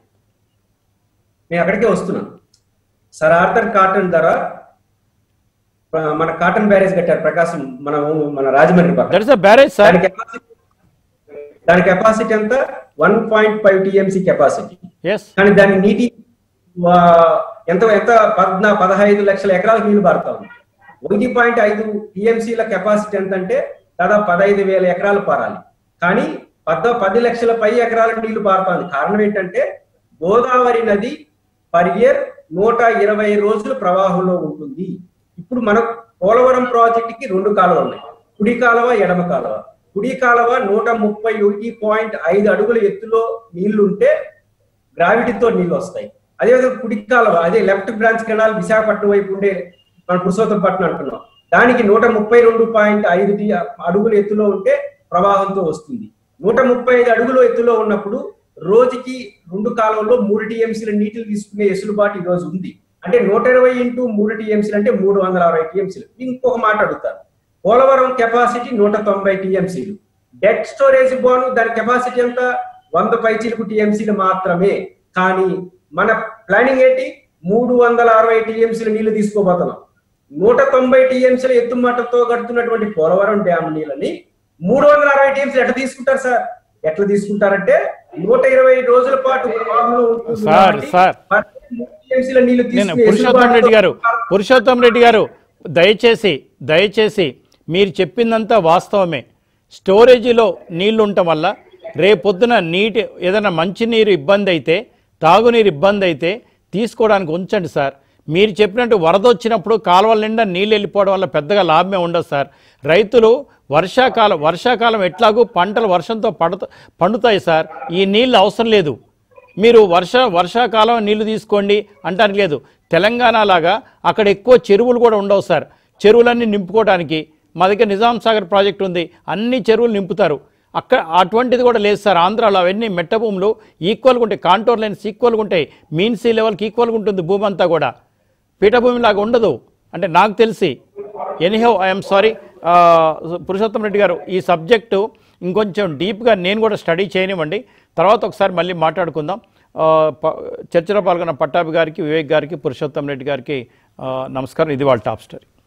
నేను అక్కడికే వస్తున్నాను సర్ ఆర్థర్ కాటన్ ధర ఆ, మన కాటన్ బ్యారేజ్ కట్టారు ప్రకాశం మన మన రాజమండ్రి పక్కన that is a barrage sir దాని కెపాసిటీ దాని కెపాసిటీ ఎంత one point five TMC capacity yes కానీ దాని నీటి ఆ, ఎంత ఎంత పద్నా పదహైదు లక్షల ఎకరాలకు నీళ్లు పారుతా ఉంది ఒకటి పాయింట్ ఐదు టీఎంసీల కెపాసిటీ ఎంత అంటే దాదాపు పదహైదు వేల ఎకరాలు పారాలి కానీ పద్ద పది లక్షల పై ఎకరాల నీళ్లు పారుతుంది కారణం ఏంటంటే గోదావరి నది పర్ ఇయర్ నూట ఇరవై రోజులు ప్రవాహంలో ఉంటుంది ఇప్పుడు మన పోలవరం ప్రాజెక్ట్ కి రెండు కాలువలు ఉన్నాయి కుడి కాలువ ఎడమ కాలువ కుడి కాలువ నూట ముప్పై ఒకటి పాయింట్ ఐదు అడుగుల ఎత్తులో నీళ్లుంటే గ్రావిటీతో నీళ్లు వస్తాయి అదేవిధంగా కుడి కాలువ అదే లెఫ్ట్ బ్రాంచ్ కెనాల్ విశాఖపట్నం వైపు ఉండే మన పురుషోత్తంపట్నం అంటున్నాం దానికి నూట ముప్పై రెండు పాయింట్ ఐదు డి- అడుగుల ఎత్తులో ఉంటే ప్రవాహంతో వస్తుంది నూట ముప్పై ఐదు అడుగుల ఎత్తులో ఉన్నప్పుడు రోజుకి రెండు కాలంలో మూడు టీఎంసీల నీటిని తీసుకునే ఎసులుబాటు ఈ రోజు ఉంది అంటే నూట ఇరవై ఇంటూ మూడు టీఎంసీలు అంటే మూడు వందల అరవై టీఎంసీలు ఇంకొక మాట అడుగుతాను పోలవరం కెపాసిటీ నూట తొంభై టీఎంసీలు డెట్ స్టోరేజ్ బోను దాని కెపాసిటీ ఎంత వంద పైచీలకు టీఎంసీలు మాత్రమే కానీ మన ప్లానింగ్ ఏంటి మూడు వందల అరవై టీఎంసీల నీళ్లు తీసుకోబోతున్నాం నూట తొంభై టీఎంసీల ఎత్తుమట్టతో కడుతున్నటువంటి పోలవరం డ్యామ్ నీళ్ళని మూడు వందల అరవై టీఎంసీలు ఎట్లా తీసుకుంటారు సార్ ఎట్లా తీసుకుంటారంటే నూట ఇరవై రోజుల పాటు ప్రవాహంలో ఉంటుంది సార్, కాబట్టి సార్. ప్రతి మూడు TMC ల నీళ్లు నేను తీసుకునే పురుషోత్తం రెడ్డి గారు ఎసులుబాటుతో- పురుషోత్తం రెడ్డి గారు దయచేసి దయచేసి మీరు చెప్పిందంతా వాస్తవమే స్టోరేజీలో నీళ్లు ఉండటం వల్ల రేపొద్దున నీటి ఏదైనా మంచినీరు ఇబ్బంది అయితే తాగునీరు ఇబ్బంది అయితే తీసుకోవడానికి ఉంచండి సార్ మీరు చెప్పినట్టు వరద వచ్చినప్పుడు కాలువల నిండా నీళ్ళు వెళ్ళిపోవడం వల్ల పెద్దగా లాభమే ఉండదు సార్ రైతులు వర్షాకాలం వర్షాకాలం ఎట్లాగూ పంటలు వర్షంతో పడుత పండుతాయి సార్ ఈ నీళ్ళు అవసరం లేదు మీరు వర్ష వర్షాకాలం నీళ్లు తీసుకోండి అంటానికి లేదు తెలంగాణ లాగా అక్కడ ఎక్కువ చెరువులు కూడా ఉండవు సార్ చెరువులన్నీ నింపుకోవడానికి మా దగ్గర నిజాం సాగర్ ప్రాజెక్ట్ ఉంది అన్ని చెరువులు నింపుతారు అక్కడ అటువంటిది కూడా లేదు సార్ ఆంధ్రాలో అవన్నీ మెట్ట భూములు ఈక్వల్గా ఉంటాయి కాంటోర్ లైన్స్ ఈక్వల్గా ఉంటాయి మీన్ సీ లెవెల్కి ఈక్వల్గా ఉంటుంది భూమి అంతా కూడా పీఠభూమి లాగా ఉండదు అంటే నాకు తెలిసి anyhow I'm sorry Purushottam Reddy garu ఈ సబ్జెక్టు ఇంకొంచెం డీప్గా నేను కూడా స్టడీ చేయనివ్వండి తర్వాత ఒకసారి మళ్ళీ మాట్లాడుకుందాం ఆ, ప- చర్చలో పాల్గొన్న పట్టాభి గారికి వివేక్ గారికి పురుషోత్తం రెడ్డి గారికి ఆ, నమస్కారం ఇది వాళ్ళ టాప్ స్టోరీ